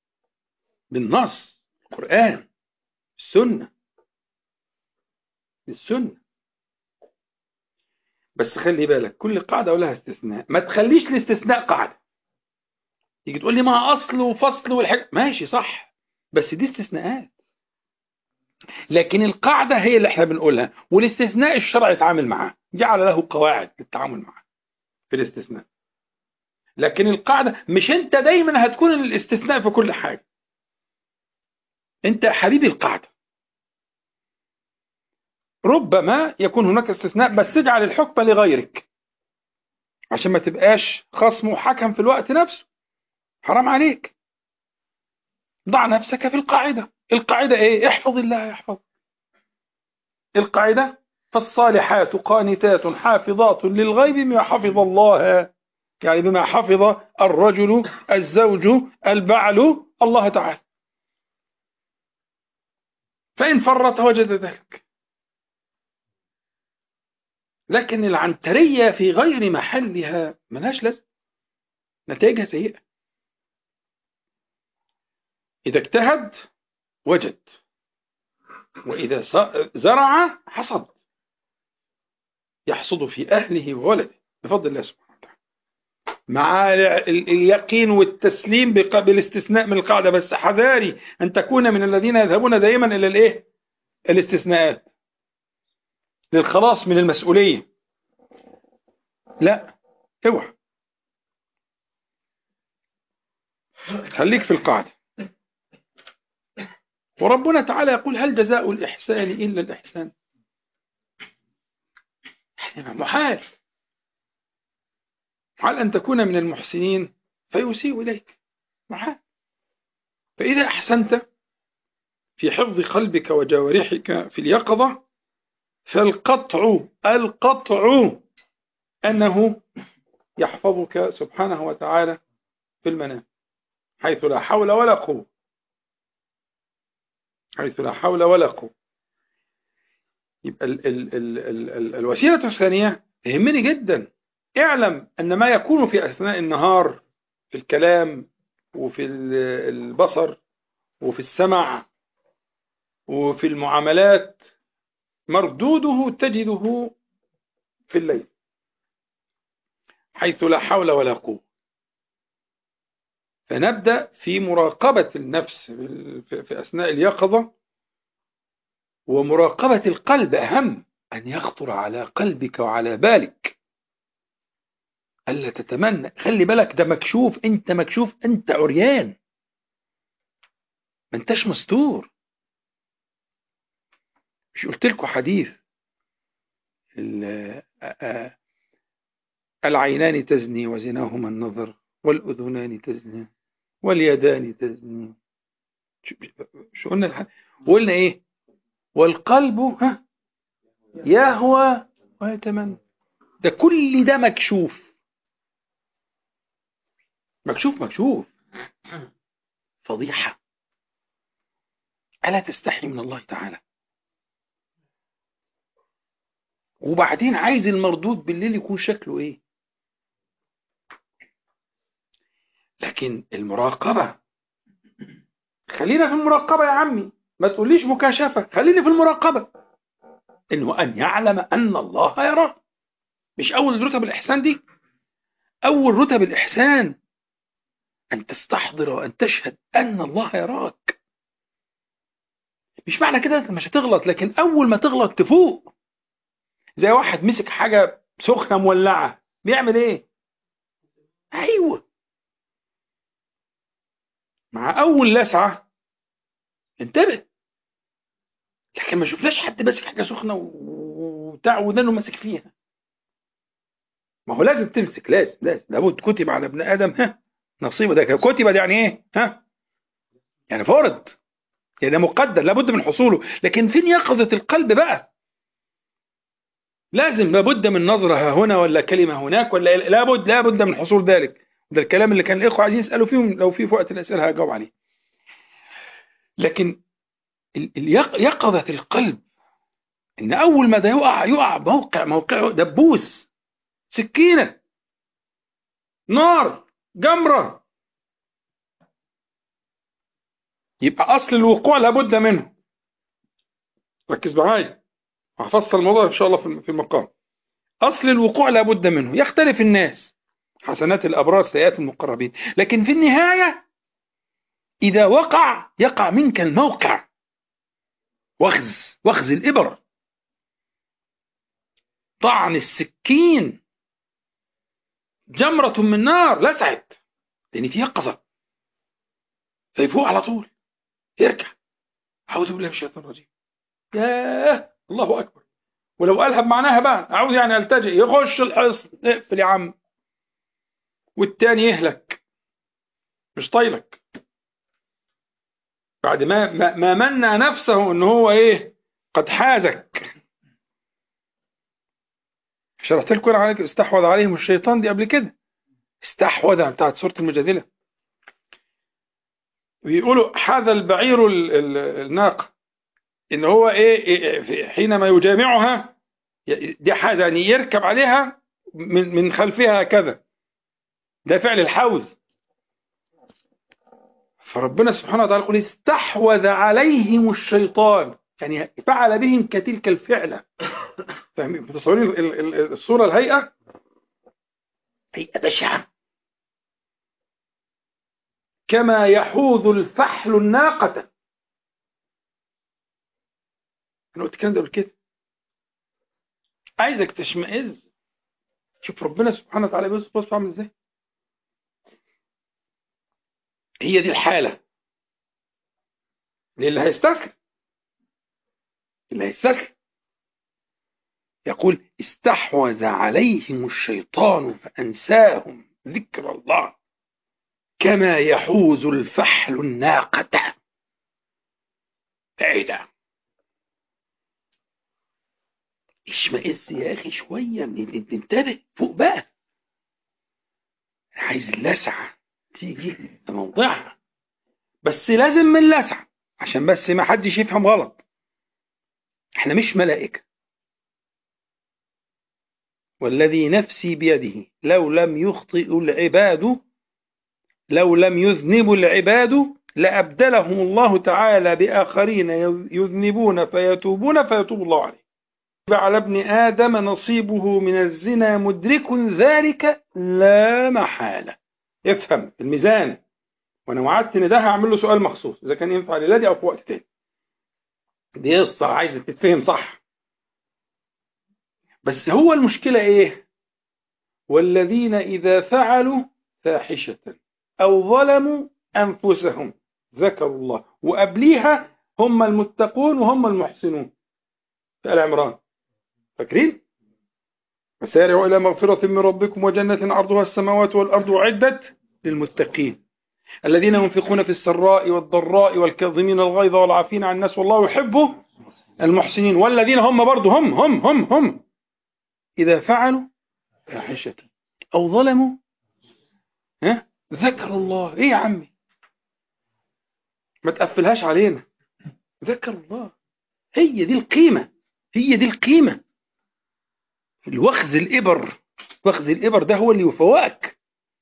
بالنص القرآن السنة السنة بس خلي بالك كل قاعدة ولها استثناء ما تخليش الاستثناء قاعدة تيجي تقول لي ما أصل وفصل والحاجة ماشي صح بس دي استثناءات لكن القاعدة هي اللي احنا بنقولها والاستثناء الشرع يتعامل معاه جعل له قواعد للتعامل معاه في الاستثناء لكن القاعدة مش انت دايما هتكون الاستثناء في كل حاجة انت حبيبي القاعدة ربما يكون هناك استثناء بس تجعل الحكم لغيرك عشان ما تبقاش خصم وحكم في الوقت نفسه حرام عليك ضع نفسك في القاعدة القاعدة ايه احفظ الله يحفظ القاعدة فالصالحات قانتات حافظات للغيب بما حفظ الله يعني بما حفظ الرجل الزوج البعل الله تعالى فإن فرط وجد ذلك لكن العنترية في غير محلها ملهاش لازم نتائجها سيئة إذا اجتهد وجد وإذا زرع حصد يحصد في أهله وولده بفضل الله سبحانه وتعالى مع اليقين والتسليم بالاستثناء من القاعدة بس حذاري أن تكون من الذين يذهبون دائما إلى الإيه؟ الاستثناءات للخلاص من المسؤولية لا اوعى خليك في القاعدة وربنا تعالى يقول هل جزاء الإحسان إلا الإحسان محال محال أن تكون من المحسنين فيسيء إليك محال فإذا أحسنت في حفظ قلبك وجوارحك في اليقظة فالقطع القطع أنه يحفظك سبحانه وتعالى في المنام حيث لا حول ولا قوة حيث لا حول ولا قوة يبقى ال ال ال ال ال الوسيلة الثانية تهمني جدا اعلم أن ما يكون في أثناء النهار في الكلام وفي البصر وفي السمع وفي المعاملات مردوده تجده في الليل حيث لا حول ولا قوة فنبدأ في مراقبة النفس في أثناء اليقظة ومراقبة القلب أهم أن يخطر على قلبك وعلى بالك ألا تتمنى خلي بالك ده مكشوف أنت مكشوف أنت عريان ما أنتش مستور مش قلت لكم حديث العينان تزني وزناهما النظر والأذنان تزني واليدان تزني شو قلنا الحديث وقلنا ايه والقلب ها يهوى ويتمنى ده كل ده مكشوف مكشوف مكشوف فضيحة ألا تستحي من الله تعالى وبعدين عايز المردود بالليل يكون شكله ايه لكن المراقبة خلينا في المراقبة يا عمي ما تقوليش مكاشفة خليني في المراقبة انه ان يعلم ان الله يراه مش اول رتب الاحسان دي اول رتب الاحسان ان تستحضر وان تشهد ان الله يراك مش معنى كده انت مش هتغلط لكن اول ما تغلط تفوق زي واحد مسك حاجة سخنة مولعة بيعمل ايه ايوه مع اول لسعة انتبه لكن ما شفناش حد ماسك حاجة سخنة وبتاع ودانه ماسك فيها ما هو لازم تمسك لازم لازم لابد كتب على ابن ادم ها نصيبه ده كتب ده يعني ايه ها يعني فرض يعني ده مقدر لابد من حصوله لكن فين يقظة القلب بقى لازم لابد من نظرة هنا ولا كلمة هناك ولا لابد لابد من حصول ذلك ده الكلام اللي كان الإخوة عايزين يسألوا فيهم لو في وقت الأسئلة هجاوب عليه لكن يقظة القلب إن أول ما ده يقع يقع موقع موقعه دبوس سكينة نار جمرة يبقى أصل الوقوع لابد منه ركز معايا هفصل الموضوع إن شاء الله في المقام أصل الوقوع لابد منه يختلف الناس حسنات الأبرار سيئات المقربين لكن في النهاية إذا وقع يقع منك الموقع وخز وخز الإبر طعن السكين جمرة من نار لسعت لأن في يقظة فيفوق على طول يرجع أعوذ بالله من الشيطان الرجيم ياه الله أكبر ولو قالها بمعناها بقى أعوذ يعني ألتجئ يخش الحصن اقفل يا عم والتاني يهلك مش طايلك بعد ما ما, ما منى نفسه ان هو ايه قد حازك شرحت لكم عليك استحوذ عليهم الشيطان دي قبل كده استحوذ بتاعت سوره المجادله بيقولوا حاذا البعير الناقه ان هو ايه حينما يجامعها دي حاجه يعني يركب عليها من من خلفها كذا ده فعل الحوز فربنا سبحانه وتعالى يقول استحوذ عليهم الشيطان يعني فعل بهم كتلك الفعلة فاهمين متصورين الصورة الهيئة هيئة بشعة كما يحوذ الفحل الناقة انا قلت الكلام ده كده عايزك تشمئز شوف ربنا سبحانه وتعالى بيوصف وصف عامل ازاي هي دي الحالة للي هيستسلم اللي هيستسلم يقول استحوذ عليهم الشيطان فأنساهم ذكر الله كما يحوز الفحل الناقة ايه ده اشمئز يا اخي شوية انتبه فوق بقى عايز اللسعة تيجي في موضعها بس لازم من لسعة عشان بس ما حدش يفهم غلط احنا مش ملائكة والذي نفسي بيده لو لم يخطئ العباد لو لم يذنبوا العباد لأبدلهم الله تعالى بآخرين يذنبون فيتوبون فيتوب الله عليه على ابن آدم نصيبه من الزنا مدرك ذلك لا محالة افهم الميزان وانا وعدت ان ده هعمل له سؤال مخصوص اذا كان ينفع للادي او في وقت تاني دي قصه عايزه تتفهم صح بس هو المشكله ايه والذين اذا فعلوا فاحشه او ظلموا انفسهم ذكروا الله وقبليها هم المتقون وهم المحسنون في ال عمران فاكرين فسارعوا إلى مغفرة من ربكم وجنة عرضها السماوات والأرض عدت للمتقين الذين ينفقون في السراء والضراء والكاظمين الغيظ والعافين عن الناس والله يحب المحسنين والذين هم برضه هم هم هم هم إذا فعلوا فاحشة أو ظلموا ها ذكروا الله إيه يا عمي ما تقفلهاش علينا ذكروا الله هي دي القيمة هي دي القيمة الوخز الإبر وخز الإبر ده هو اللي يفوقك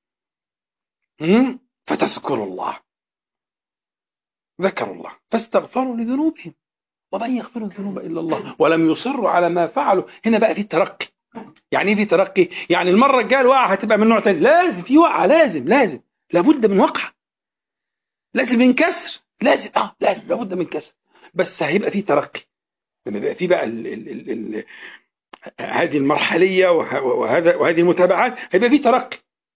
فتذكروا الله ذكروا الله فاستغفروا لذنوبهم ومن يغفر الذنوب إلا الله ولم يصروا على ما فعلوا هنا بقى في ترقي يعني ايه في ترقي يعني المرة الجاية الوقعة هتبقى من نوع تاني لازم في وقعة لازم لازم لابد من وقعة لازم من كسر لازم اه لازم لابد من كسر بس هيبقى في ترقي لما يبقى في بقى ال ال ال ال هذه المرحلية وهذا وهذه المتابعات هيبقى في ترقي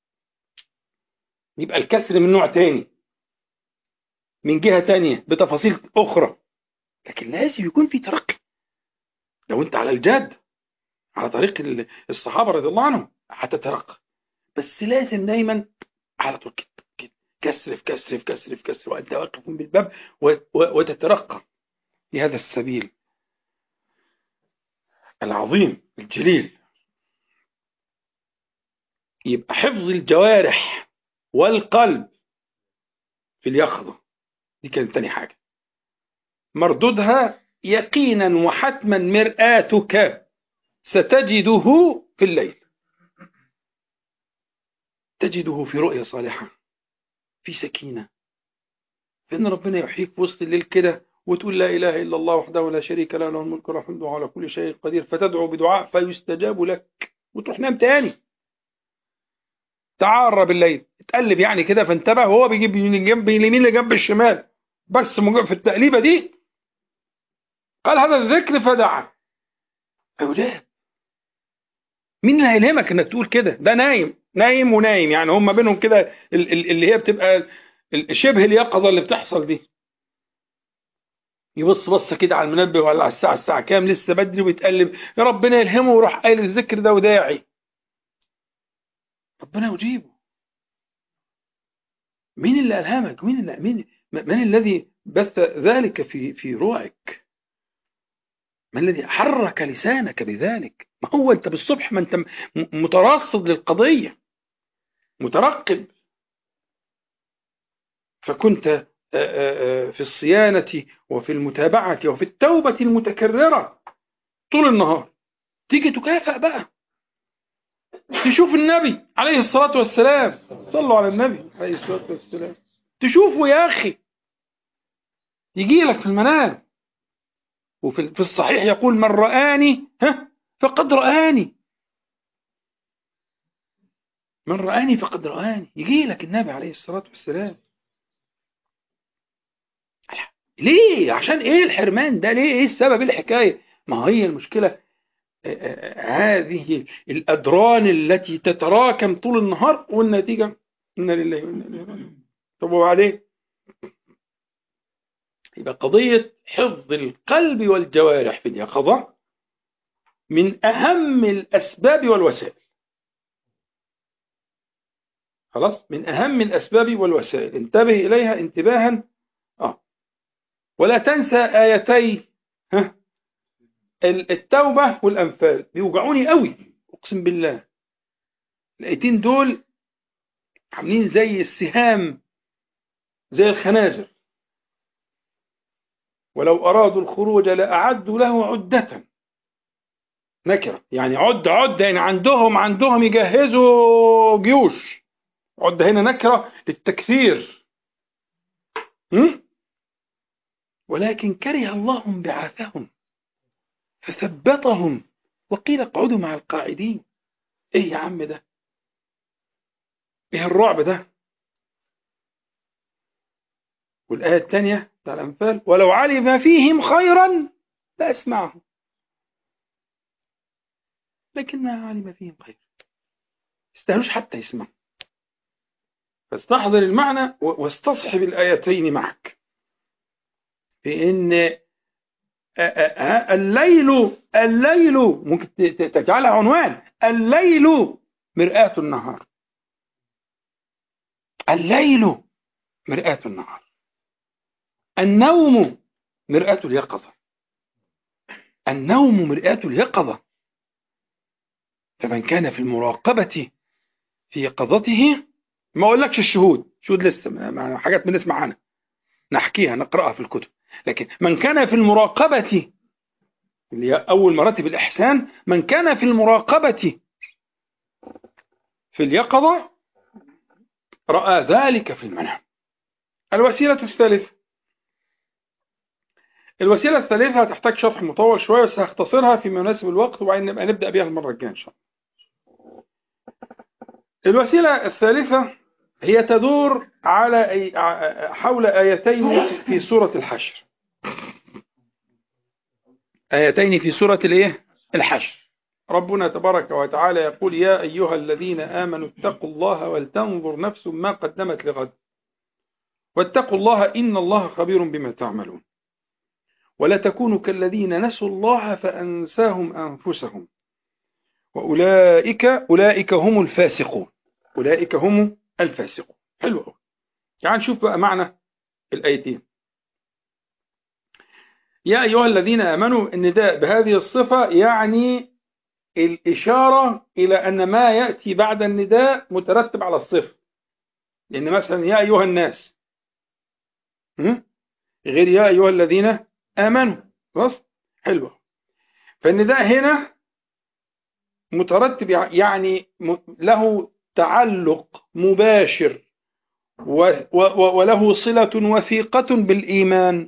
يبقى الكسر من نوع تاني من جهة تانية بتفاصيل أخرى لكن لازم يكون في ترقي لو أنت على الجاد على طريق ال- الصحابة رضي الله عنهم هتترقى بس لازم دايما على طول كده كده كسر في كسر في كسر في كسر وأنت واقف بالباب و- و- وتترقى في هذا السبيل العظيم الجليل يبقى حفظ الجوارح والقلب في اليقظة دي كانت تاني حاجة مردودها يقينا وحتما مرآتك ستجده في الليل تجده في رؤية صالحة في سكينة فإن ربنا يحييك في وسط الليل كده وتقول لا إله إلا الله وحده لا شريك له له الملك والحمد وهو على كل شيء قدير فتدعو بدعاء فيستجاب لك وتروح نام تاني تعار بالليل تقلب يعني كده فانتبه وهو بيجيب من جنب اليمين لجنب الشمال بس مجرد في التقليبه دي قال هذا الذكر فدعا اولاد مين اللي هيلهمك انك تقول كده ده نايم نايم ونايم يعني هم بينهم كده ال- ال- اللي هي بتبقى ال- شبه اليقظه اللي بتحصل دي يبص بصه كده على المنبه ولا على الساعه الساعه كام لسه بدري ويتقلب يا ربنا يلهمه ويروح قايل الذكر ده وداعي ربنا يجيبه مين اللي ألهمك مين اللي مين من الذي بث ذلك في في روعك ما الذي حرك لسانك بذلك ما هو انت بالصبح ما انت م- مترصد للقضية مترقب فكنت آه، آه، آه، في الصيانة وفي المتابعة وفي التوبة المتكررة طول النهار تيجي تكافئ بقى تشوف النبي عليه الصلاة والسلام صلوا على النبي عليه الصلاة والسلام تشوفه يا أخي يجي لك في المنام وفي في الصحيح يقول من رآني ها فقد رآني من رآني فقد رآني يجي لك النبي عليه الصلاة والسلام ليه عشان ايه الحرمان ده ليه ايه السبب ايه الحكاية ما هي المشكلة آه، آه، هذه الأدران التي تتراكم طول النهار والنتيجة إنا لله وإنا إليه راجعون طب وبعدين يبقى قضية حفظ القلب والجوارح في اليقظة من أهم الأسباب والوسائل خلاص من أهم الأسباب والوسائل انتبه إليها انتباها آه. ولا تنسى آيتي ها التوبة والأنفال بيوجعوني قوي أقسم بالله الآيتين دول عاملين زي السهام زي الخناجر ولو أرادوا الخروج لأعدوا له عدة نكرة يعني عد عد يعني عندهم عندهم يجهزوا جيوش عد هنا نكرة للتكثير م? ولكن كره الله بعاثهم فثبتهم وقيل اقعدوا مع القاعدين ايه يا عم ده ايه الرعب ده والآية الثانية بتاع الأنفال ولو علم فيهم خيرا لأسمعهم لكن ما علم فيهم خير استهلوش حتى يسمع فاستحضر المعنى واستصحب الآيتين معك في إن الليل الليل ممكن تجعلها عنوان الليل مرآة النهار الليل مرآة النهار النوم مرآة اليقظة النوم مرآة اليقظة فمن كان في المراقبة في يقظته ما أقولكش الشهود شهود لسه ما حاجات بنسمع عنها نحكيها نقرأها في الكتب لكن من كان في المراقبة اللي هي أول مراتب الإحسان من كان في المراقبة في اليقظة رأى ذلك في المنام الوسيلة الثالثة الوسيلة الثالثة هتحتاج شرح مطول شوية بس هختصرها في مناسب الوقت وبعدين نبقى نبدأ بيها المرة الجاية إن شاء الله الوسيلة الثالثة هي تدور على أي حول آيتين في سورة الحشر آيتين في سورة الايه الحشر ربنا تبارك وتعالى يقول يا أيها الذين آمنوا اتقوا الله ولتنظر نفس ما قدمت لغد واتقوا الله إن الله خبير بما تعملون ولا تكونوا كالذين نسوا الله فأنساهم أنفسهم وأولئك أولئك هم الفاسقون أولئك هم الفاسقون حلو قوي تعال نشوف بقى معنى الآيتين يا أيها الذين آمنوا النداء بهذه الصفة يعني الإشارة إلى أن ما يأتي بعد النداء مترتب على الصفة لأن مثلا يا أيها الناس غير يا أيها الذين آمنوا بس حلوة فالنداء هنا مترتب يعني له تعلق مباشر وله صلة وثيقة بالإيمان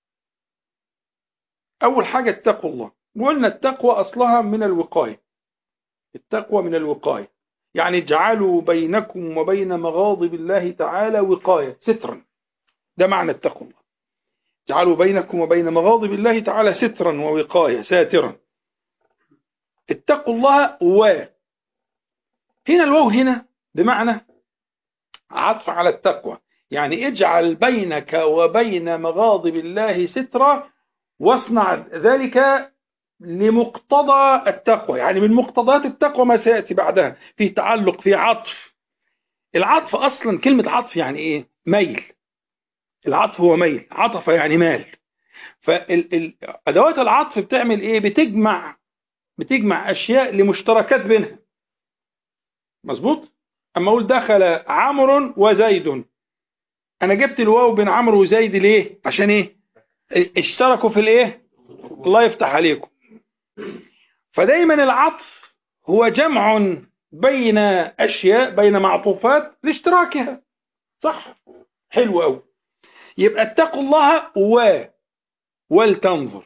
أول حاجة اتقوا الله وقلنا التقوى أصلها من الوقاية التقوى من الوقاية يعني اجعلوا بينكم وبين مغاضب الله تعالى وقاية سترا ده معنى اتقوا الله اجعلوا بينكم وبين مغاضب الله تعالى سترا ووقاية ساترا اتقوا الله و هنا الواو هنا بمعنى عطف على التقوى يعني اجعل بينك وبين مغاضب الله سترا واصنع ذلك لمقتضى التقوى يعني من مقتضيات التقوى ما سيأتي بعدها في تعلق في عطف العطف أصلا كلمة عطف يعني إيه ميل العطف هو ميل عطف يعني مال فأدوات العطف بتعمل إيه بتجمع بتجمع أشياء لمشتركات بينها مظبوط أما أقول دخل عمرو وزيد أنا جبت الواو بين عمرو وزيد ليه عشان إيه اشتركوا في الإيه الله يفتح عليكم فدايما العطف هو جمع بين أشياء بين معطوفات لاشتراكها صح حلو أوي يبقى اتقوا الله و ولتنظر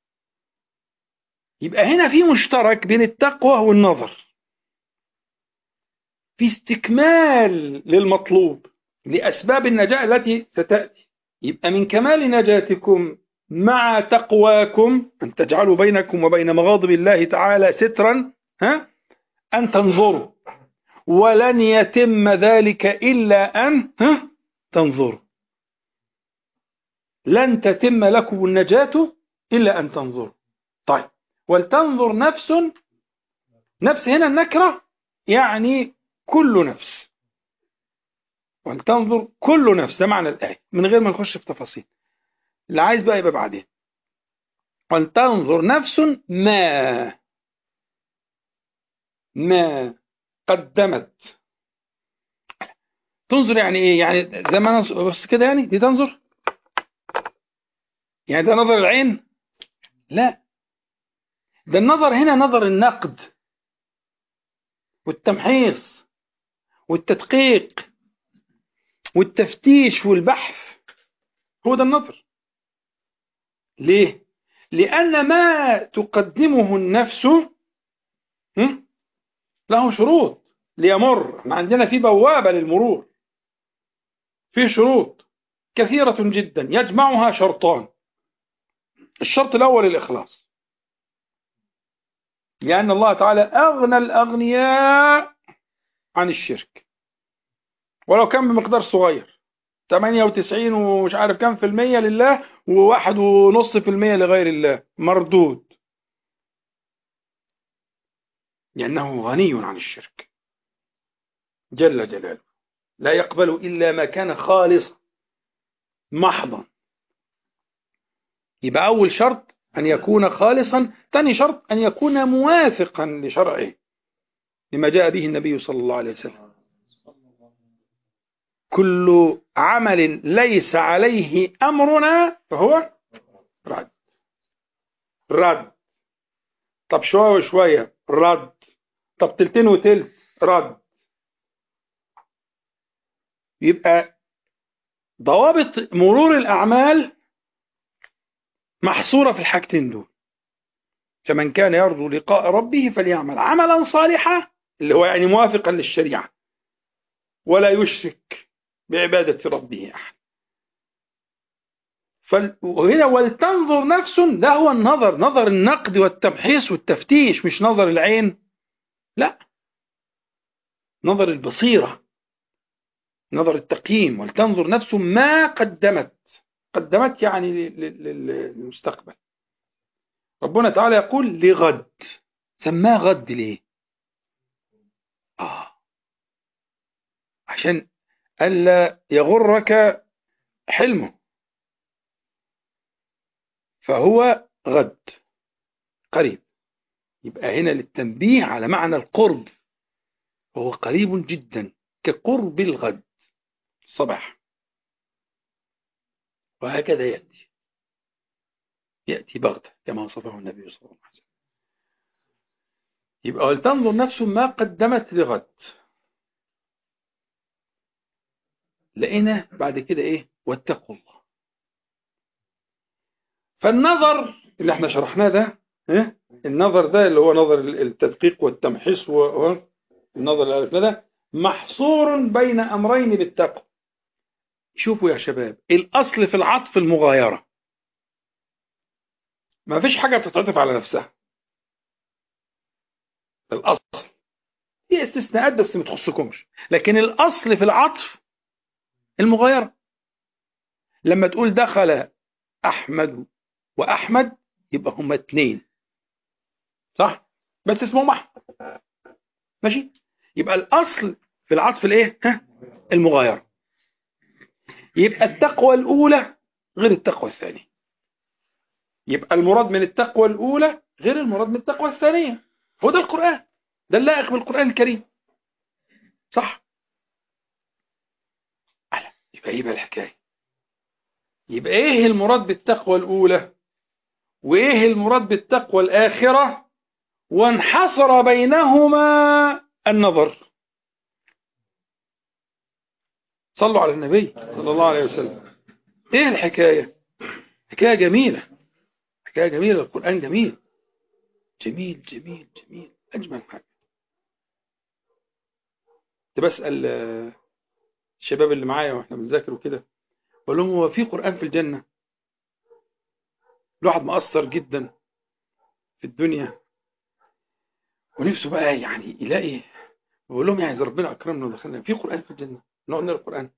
يبقى هنا في مشترك بين التقوى والنظر في استكمال للمطلوب لأسباب النجاة التي ستأتي يبقى من كمال نجاتكم مع تقواكم أن تجعلوا بينكم وبين مغاضب الله تعالى سترا ها أن تنظروا ولن يتم ذلك إلا أن ها تنظروا لن تتم لكم النجاة إلا أن تنظروا طيب ولتنظر نفس نفس هنا النكرة يعني كل نفس ولتنظر كل نفس ده معنى الآية من غير ما نخش في تفاصيل اللي عايز بقى يبقى بعدين ولتنظر نفس ما ما قدمت تنظر يعني ايه يعني زي ما انا بس كده يعني دي تنظر يعني ده نظر العين لا ده النظر هنا نظر النقد والتمحيص والتدقيق والتفتيش والبحث هو ده النظر ليه لأن ما تقدمه النفس له شروط ليمر احنا عندنا في بوابة للمرور في شروط كثيرة جدا يجمعها شرطان الشرط الأول الإخلاص لأن الله تعالى أغنى الأغنياء عن الشرك ولو كان بمقدار صغير 98 ومش عارف كام في المية لله وواحد ونص في المية لغير الله مردود لأنه غني عن الشرك جل جلاله لا يقبل إلا ما كان خالصا محضا يبقى أول شرط أن يكون خالصا ثاني شرط أن يكون موافقا لشرعه لما جاء به النبي صلى الله عليه وسلم كل عمل ليس عليه أمرنا فهو رد رد طب شوية وشوية رد طب تلتين وتلت رد يبقى ضوابط مرور الأعمال محصورة في الحاجتين دول فمن كان يرجو لقاء ربه فليعمل عملا صالحا اللي هو يعني موافقا للشريعة ولا يشرك بعبادة ربه أحد وهنا ولتنظر نفس ده هو النظر نظر النقد والتمحيص والتفتيش مش نظر العين لا نظر البصيرة نظر التقييم ولتنظر نفس ما قدمت قدمت يعني للمستقبل ربنا تعالى يقول لغد سماه غد ليه عشان ألا يغرك حلمه فهو غد قريب يبقى هنا للتنبيه على معنى القرب وهو قريب جدا كقرب الغد الصباح وهكذا يأتي يأتي بغتة كما وصفه النبي صلى الله عليه وسلم يبقى ولتنظر نفس ما قدمت لغد لقينا بعد كده ايه واتقوا الله فالنظر اللي احنا شرحناه ده إيه؟ النظر ده اللي هو نظر التدقيق والتمحيص والنظر اللي عرفناه ده محصور بين امرين بالتقوى شوفوا يا شباب الاصل في العطف المغايره ما فيش حاجه بتتعطف على نفسها الاصل هي استثناءات بس ما تخصكمش لكن الاصل في العطف المغايره لما تقول دخل احمد واحمد يبقى هما اتنين صح بس اسمهم احمد ماشي يبقى الاصل في العطف الايه ها المغايره يبقى التقوى الاولى غير التقوى الثانيه يبقى المراد من التقوى الاولى غير المراد من التقوى الثانيه هو ده القران ده اللائق بالقران الكريم صح ألا يبقى ايه بقى الحكايه يبقى ايه المراد بالتقوى الاولى وايه المراد بالتقوى الاخره وانحصر بينهما النظر صلوا على النبي صلى الله عليه وسلم ايه الحكايه حكايه جميله حكايه جميله القران جميل جميل جميل جميل اجمل حاجه كنت بسال الشباب اللي معايا واحنا بنذاكر وكده بقول لهم هو في قران في الجنه الواحد مقصر جدا في الدنيا ونفسه بقى يعني يلاقي بقول لهم يعني اذا ربنا اكرمنا ودخلنا في قران في الجنه نقعد نقرا القران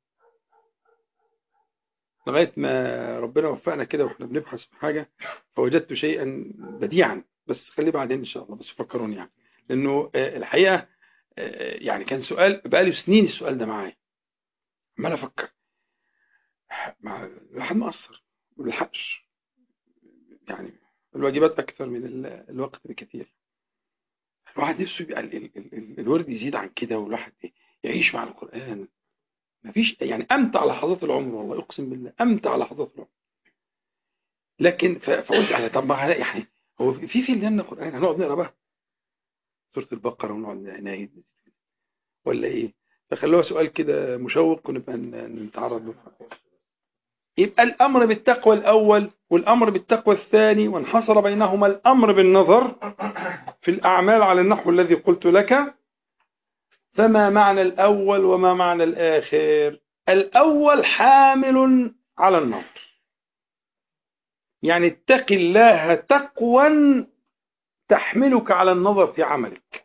لغايه ما ربنا وفقنا كده واحنا بنبحث في حاجه فوجدت شيئا بديعا بس خليه بعدين ان شاء الله بس فكروني يعني لانه الحقيقه يعني كان سؤال بقالي سنين السؤال ده معايا عمال افكر مع الواحد مقصر ما بيلحقش يعني الواجبات اكثر من الوقت بكثير الواحد نفسه يبقى ال ال ال الورد يزيد عن كده والواحد يعيش مع القرآن مفيش يعني أمتع لحظات العمر والله أقسم بالله أمتع لحظات العمر لكن فقلت على طب ما يعني هو في في الجنة قرآن هنقعد نقرا بقى سورة البقرة ونقعد نعيد ولا إيه فخلوها سؤال كده مشوق ونبقى نتعرض له يبقى الأمر بالتقوى الأول والأمر بالتقوى الثاني وانحصر بينهما الأمر بالنظر في الأعمال على النحو الذي قلت لك فما معنى الأول وما معنى الآخر الأول حامل على النظر يعني اتق الله تقوى تحملك على النظر في عملك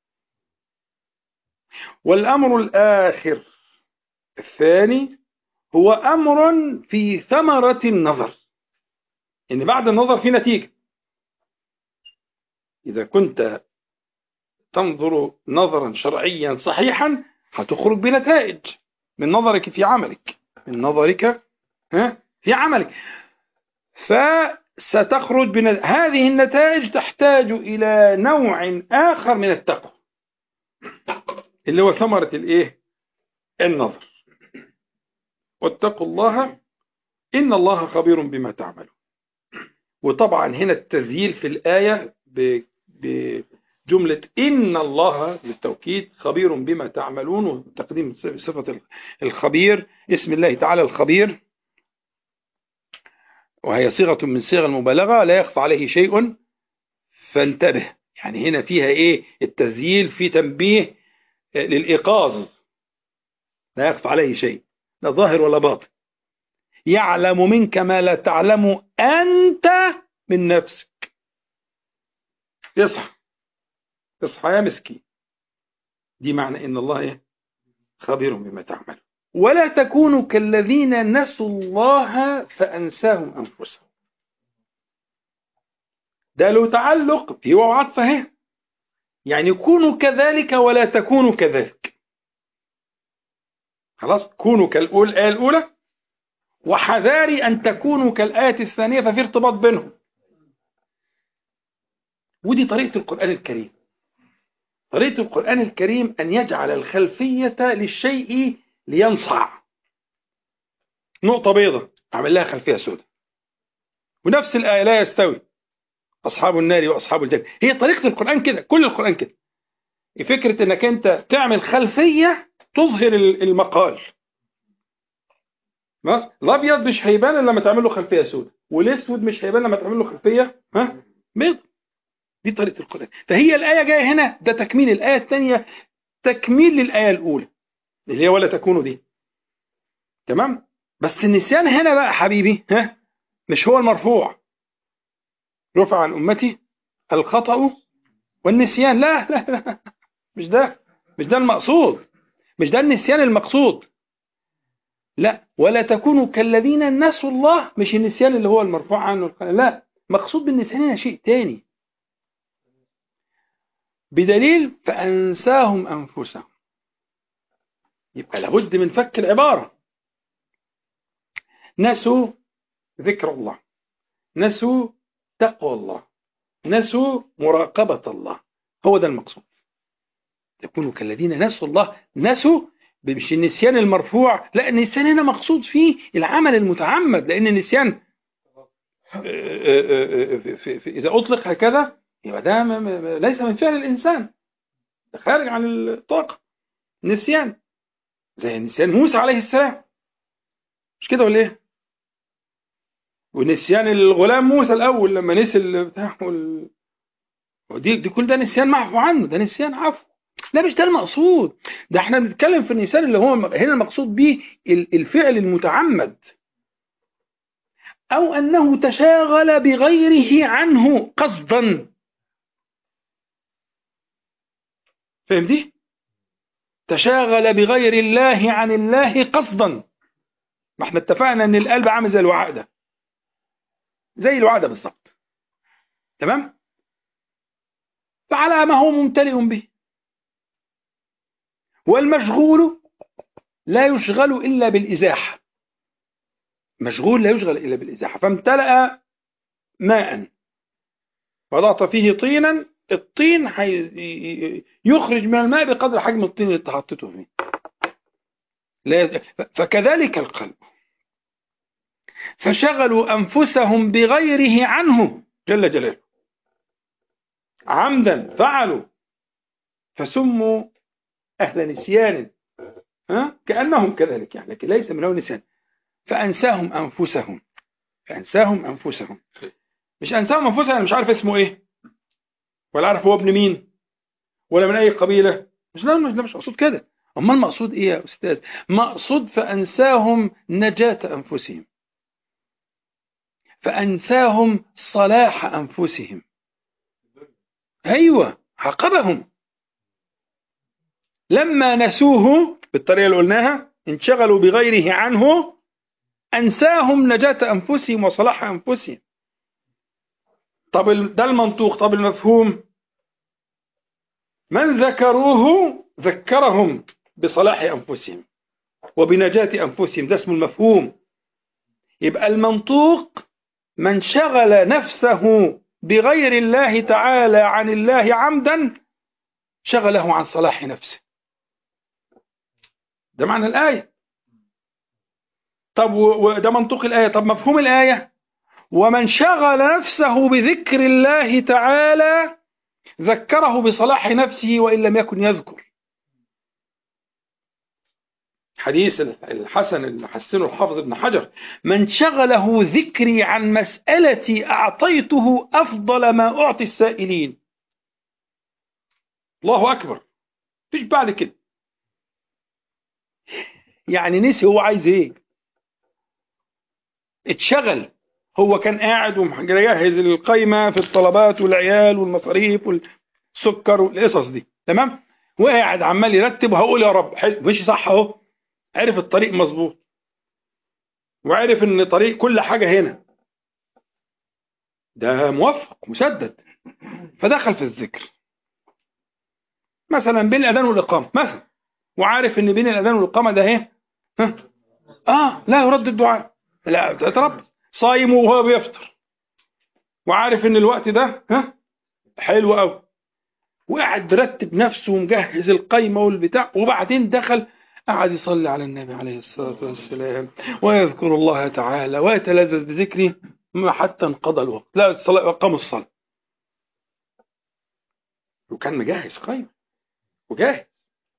والأمر الآخر الثاني هو أمر في ثمرة النظر إن بعد النظر في نتيجة إذا كنت تنظر نظرا شرعيا صحيحا هتخرج بنتائج من نظرك في عملك من نظرك في عملك فستخرج بن... هذه النتائج تحتاج إلى نوع آخر من التقوى اللي هو ثمرة الإيه؟ النظر واتقوا الله إن الله خبير بما تعملون وطبعا هنا التذييل في الآية بجملة إن الله للتوكيد خبير بما تعملون وتقديم صفة الخبير اسم الله تعالى الخبير وهي صيغة من صيغ المبالغة لا يخفى عليه شيء فانتبه يعني هنا فيها إيه التذييل في تنبيه للإيقاظ لا يخفى عليه شيء لا ظاهر ولا باطن يعلم منك ما لا تعلم أنت من نفسك اصحى اصحى يا مسكين دي معنى إن الله إيه؟ خبير بما تعمل ولا تكونوا كالذين نسوا الله فأنساهم أنفسهم ده له تعلق في وعطفه يعني كونوا كذلك ولا تكونوا كذلك خلاص كونوا كالأولى الآية الأولى وحذاري أن تكونوا كالآية الثانية ففي ارتباط بينهم ودي طريقة القرآن الكريم طريقة القرآن الكريم أن يجعل الخلفية للشيء لينصع نقطة بيضة أعمل لها خلفية سوداء ونفس الآية لا يستوي أصحاب النار وأصحاب الجنة هي طريقة القرآن كده كل القرآن كده فكرة أنك أنت تعمل خلفية تظهر المقال الأبيض مش هيبان إلا لما تعمل له خلفية سوداء والأسود مش هيبان لما تعمل له خلفية ها بيض دي طريقة القرآن فهي الآية جاية هنا ده تكميل الآية الثانية تكميل للآية الأولى اللي هي ولا تكونوا دي تمام بس النسيان هنا بقى حبيبي ها مش هو المرفوع رفع عن أمتي الخطأ والنسيان لا لا لا مش ده مش ده المقصود مش ده النسيان المقصود لا ولا تكونوا كالذين نسوا الله مش النسيان اللي هو المرفوع عنه لا مقصود بالنسيان هنا شيء تاني بدليل فأنساهم أنفسهم يبقى لابد من فك العبارة نسوا ذكر الله نسوا تقوى الله نسوا مراقبة الله هو ده المقصود تكونوا كالذين نسوا الله نسوا مش النسيان المرفوع لا النسيان هنا مقصود فيه العمل المتعمد لأن النسيان إذا أطلق هكذا يبقى ده ليس من فعل الإنسان ده خارج عن الطاقة نسيان زي نسيان موسى عليه السلام مش كده ولا ايه ونسيان الغلام موسى الأول لما نسي بتاعه وال... ودي دي كل ده نسيان معفو عنه ده نسيان عفو لا مش ده المقصود ده احنا بنتكلم في النسيان اللي هو هنا المقصود به الفعل المتعمد أو أنه تشاغل بغيره عنه قصدا فهم دي؟ تشاغل بغير الله عن الله قصدا ما احنا اتفقنا ان القلب عامل زي الوعاء ده زي الوعاء ده بالظبط تمام فعلى ما هو ممتلئ به والمشغول لا يشغل إلا بالإزاحة مشغول لا يشغل إلا بالإزاحة فامتلأ ماء وضعت فيه طينا الطين يخرج من الماء بقدر حجم الطين اللي حطيته فيه فكذلك القلب فشغلوا أنفسهم بغيره عنه جل جلاله عمدا فعلوا فسموا أهل نسيان ها؟ كأنهم كذلك يعني لكن ليس من لون نسيان فأنساهم أنفسهم فأنساهم أنفسهم مش أنساهم أنفسهم أنا مش عارف اسمه إيه ولا عارف هو ابن مين ولا من أي قبيلة مش لا مش, مش مقصود كده أما المقصود إيه يا أستاذ مقصود فأنساهم نجاة أنفسهم فأنساهم صلاح أنفسهم أيوة عقبهم لما نسوه بالطريقة اللي قلناها انشغلوا بغيره عنه أنساهم نجاة أنفسهم وصلاح أنفسهم طب ده المنطوق طب المفهوم من ذكروه ذكرهم بصلاح أنفسهم وبنجاة أنفسهم ده اسمه المفهوم يبقى المنطوق من شغل نفسه بغير الله تعالى عن الله عمدا شغله عن صلاح نفسه ده معنى الآية طب وده منطوق الآية طب مفهوم الآية ومن شغل نفسه بذكر الله تعالى ذكره بصلاح نفسه وإن لم يكن يذكر حديث الحسن اللي حسنه الحافظ ابن حجر من شغله ذكري عن مسألتي أعطيته أفضل ما أعطي السائلين الله أكبر فيش بعد كده يعني نسي هو عايز ايه اتشغل هو كان قاعد ومجهز القايمة في الطلبات والعيال والمصاريف والسكر والقصص دي تمام وقاعد عمال يرتب وهقول يا رب مش صح اهو عرف الطريق مظبوط وعرف ان طريق كل حاجة هنا ده موفق مسدد فدخل في الذكر مثلا بين الأذان والإقامة مثلا وعارف ان بين الأذان والإقامة ده ايه ها اه لا يرد الدعاء لا تربص صايم وهو بيفطر وعارف ان الوقت ده ها حلو قوي وقاعد مرتب نفسه ومجهز القايمه والبتاع وبعدين دخل قعد يصلي على النبي عليه الصلاه والسلام ويذكر الله تعالى ويتلذذ بذكره حتى انقضى الوقت لا الصلاه قام الصلاه وكان مجهز قايمه وجاهز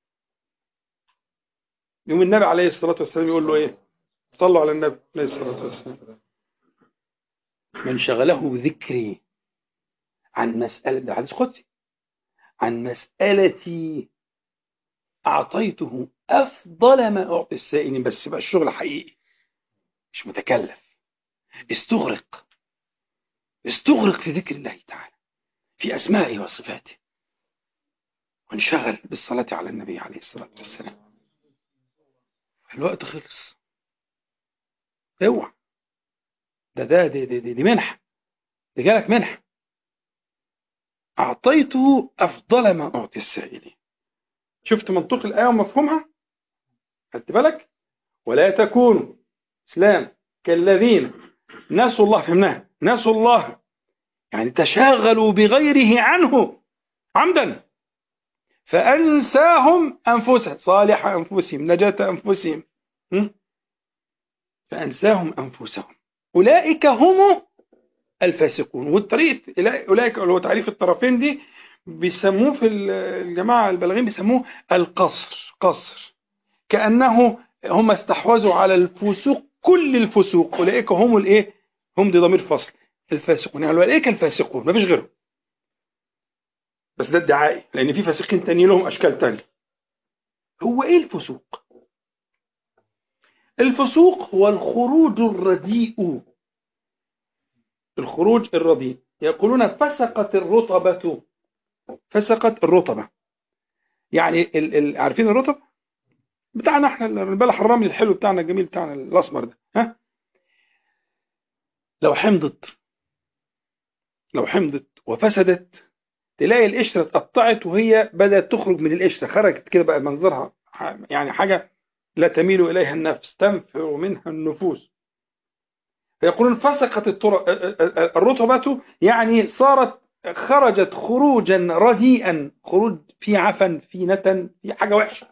يوم النبي عليه الصلاه والسلام يقول له ايه؟ صلوا على النبي عليه الصلاه والسلام من شغله ذكري عن مسألة ده حديث قدسي عن مسألتي أعطيته أفضل ما أعطي السائلين بس بقى الشغل حقيقي مش متكلف استغرق استغرق في ذكر الله تعالى في أسمائه وصفاته وانشغل بالصلاة على النبي عليه الصلاة والسلام الوقت خلص اوعى ده ده دي, دي, دي, دي منحة دي جالك منحة أعطيته أفضل ما أعطي السائلين شفت منطق الآية ومفهومها خدت بالك ولا تكونوا إسلام كالذين نسوا الله فهمناها نسوا الله يعني تشاغلوا بغيره عنه عمدا فأنساهم أنفسهم صالح أنفسهم نجاة أنفسهم فأنساهم أنفسهم أولئك هم الفاسقون والطريقة أولئك اللي هو تعريف الطرفين دي بيسموه في الجماعة البلاغين بيسموه القصر قصر كأنه هم استحوذوا على الفسوق كل الفسوق أولئك هم الإيه هم دي ضمير فصل الفاسقون يعني أولئك الفاسقون ما فيش غيرهم بس ده ادعائي لأن في فاسقين تانيين لهم أشكال تانية هو إيه الفسوق الفسوق هو الخروج الرديء الخروج الرديء يقولون فسقت الرطبة فسقت الرطبة يعني ال ال عارفين الرطب بتاعنا احنا البلح الرملي الحلو بتاعنا الجميل بتاعنا الاسمر ده ها لو حمضت لو حمضت وفسدت تلاقي القشره اتقطعت وهي بدات تخرج من القشره خرجت كده بقى منظرها يعني حاجه لا تميل اليها النفس تنفر منها النفوس فيقولون فسقت الرطبة يعني صارت خرجت خروجا رديئا خروج في عفن في نتن في حاجة وحشة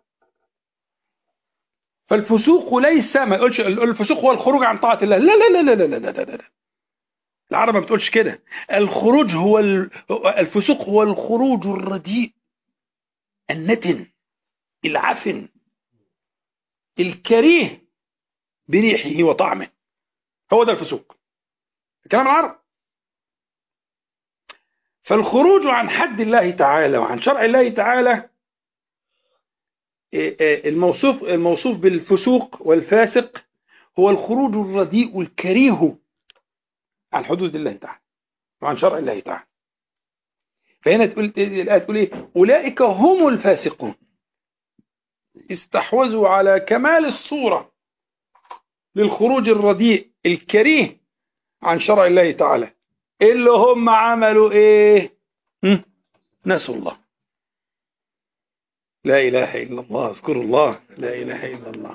فالفسوق ليس ما يقولش الفسوق هو الخروج عن طاعة الله لا لا لا لا لا لا لا, لا, لا. العرب ما بتقولش كده الخروج هو الفسوق هو الخروج الرديء النتن العفن الكريه بريحه وطعمه هو ده الفسوق كلام العرب فالخروج عن حد الله تعالى وعن شرع الله تعالى الموصوف الموصوف بالفسوق والفاسق هو الخروج الرديء الكريه عن حدود الله تعالى وعن شرع الله تعالى فهنا تقول الآية تقول إيه أولئك هم الفاسقون استحوذوا على كمال الصورة للخروج الرديء الكريه عن شرع الله تعالى اللي هم عملوا ايه نسوا الله لا اله الا الله اذكروا الله لا اله الا الله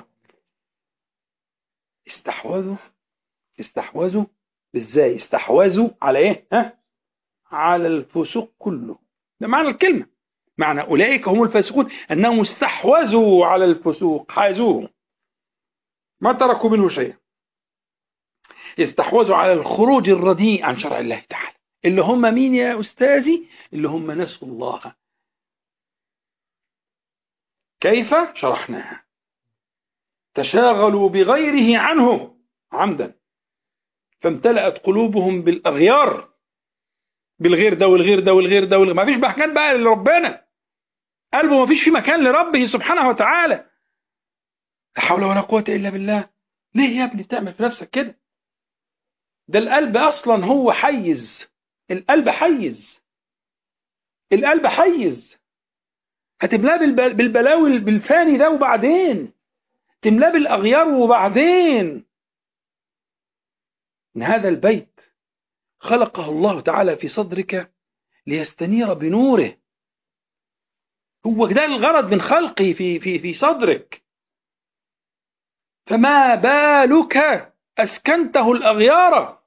استحوذوا استحوذوا ازاي استحوذوا على ايه ها على الفسوق كله ده معنى الكلمه معنى اولئك هم الفاسقون انهم استحوذوا على الفسوق حازوه ما تركوا منه شيئا يستحوذوا على الخروج الرديء عن شرع الله تعالى اللي هم مين يا أستاذي اللي هم نسوا الله كيف شرحناها تشاغلوا بغيره عنه عمدا فامتلأت قلوبهم بالأغيار بالغير ده والغير ده والغير ده والغير ما فيش مكان بقى لربنا قلبه ما فيش فيه مكان لربه سبحانه وتعالى لا حول ولا قوة إلا بالله ليه يا ابني تعمل في نفسك كده ده القلب أصلا هو حيز القلب حيز القلب حيز هتملاه بالبلاوي بالفاني ده وبعدين تملاه بالأغيار وبعدين إن هذا البيت خلقه الله تعالى في صدرك ليستنير بنوره هو ده الغرض من خلقه في في في صدرك فما بالك أسكنته الأغيار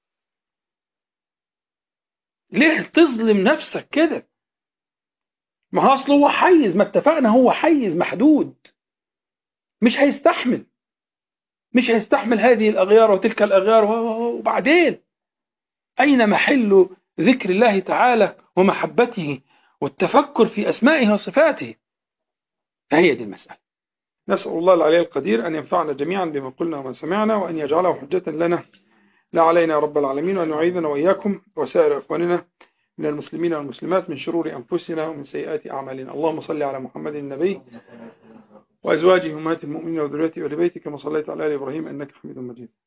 ليه تظلم نفسك كده ما هو أصله هو حيز ما اتفقنا هو حيز محدود مش هيستحمل مش هيستحمل هذه الأغيار وتلك الأغيار وبعدين أين محل ذكر الله تعالى ومحبته والتفكر في أسمائه وصفاته فهي دي المسألة نسأل الله العلي القدير أن ينفعنا جميعا بما قلنا وما سمعنا وأن يجعله حجة لنا لا علينا يا رب العالمين وأن يعيذنا وإياكم وسائر إخواننا من المسلمين والمسلمات من شرور أنفسنا ومن سيئات أعمالنا اللهم صل على محمد النبي وأزواجه أمهات المؤمنين وذريته ولبيته كما صليت على آل إبراهيم إنك حميد مجيد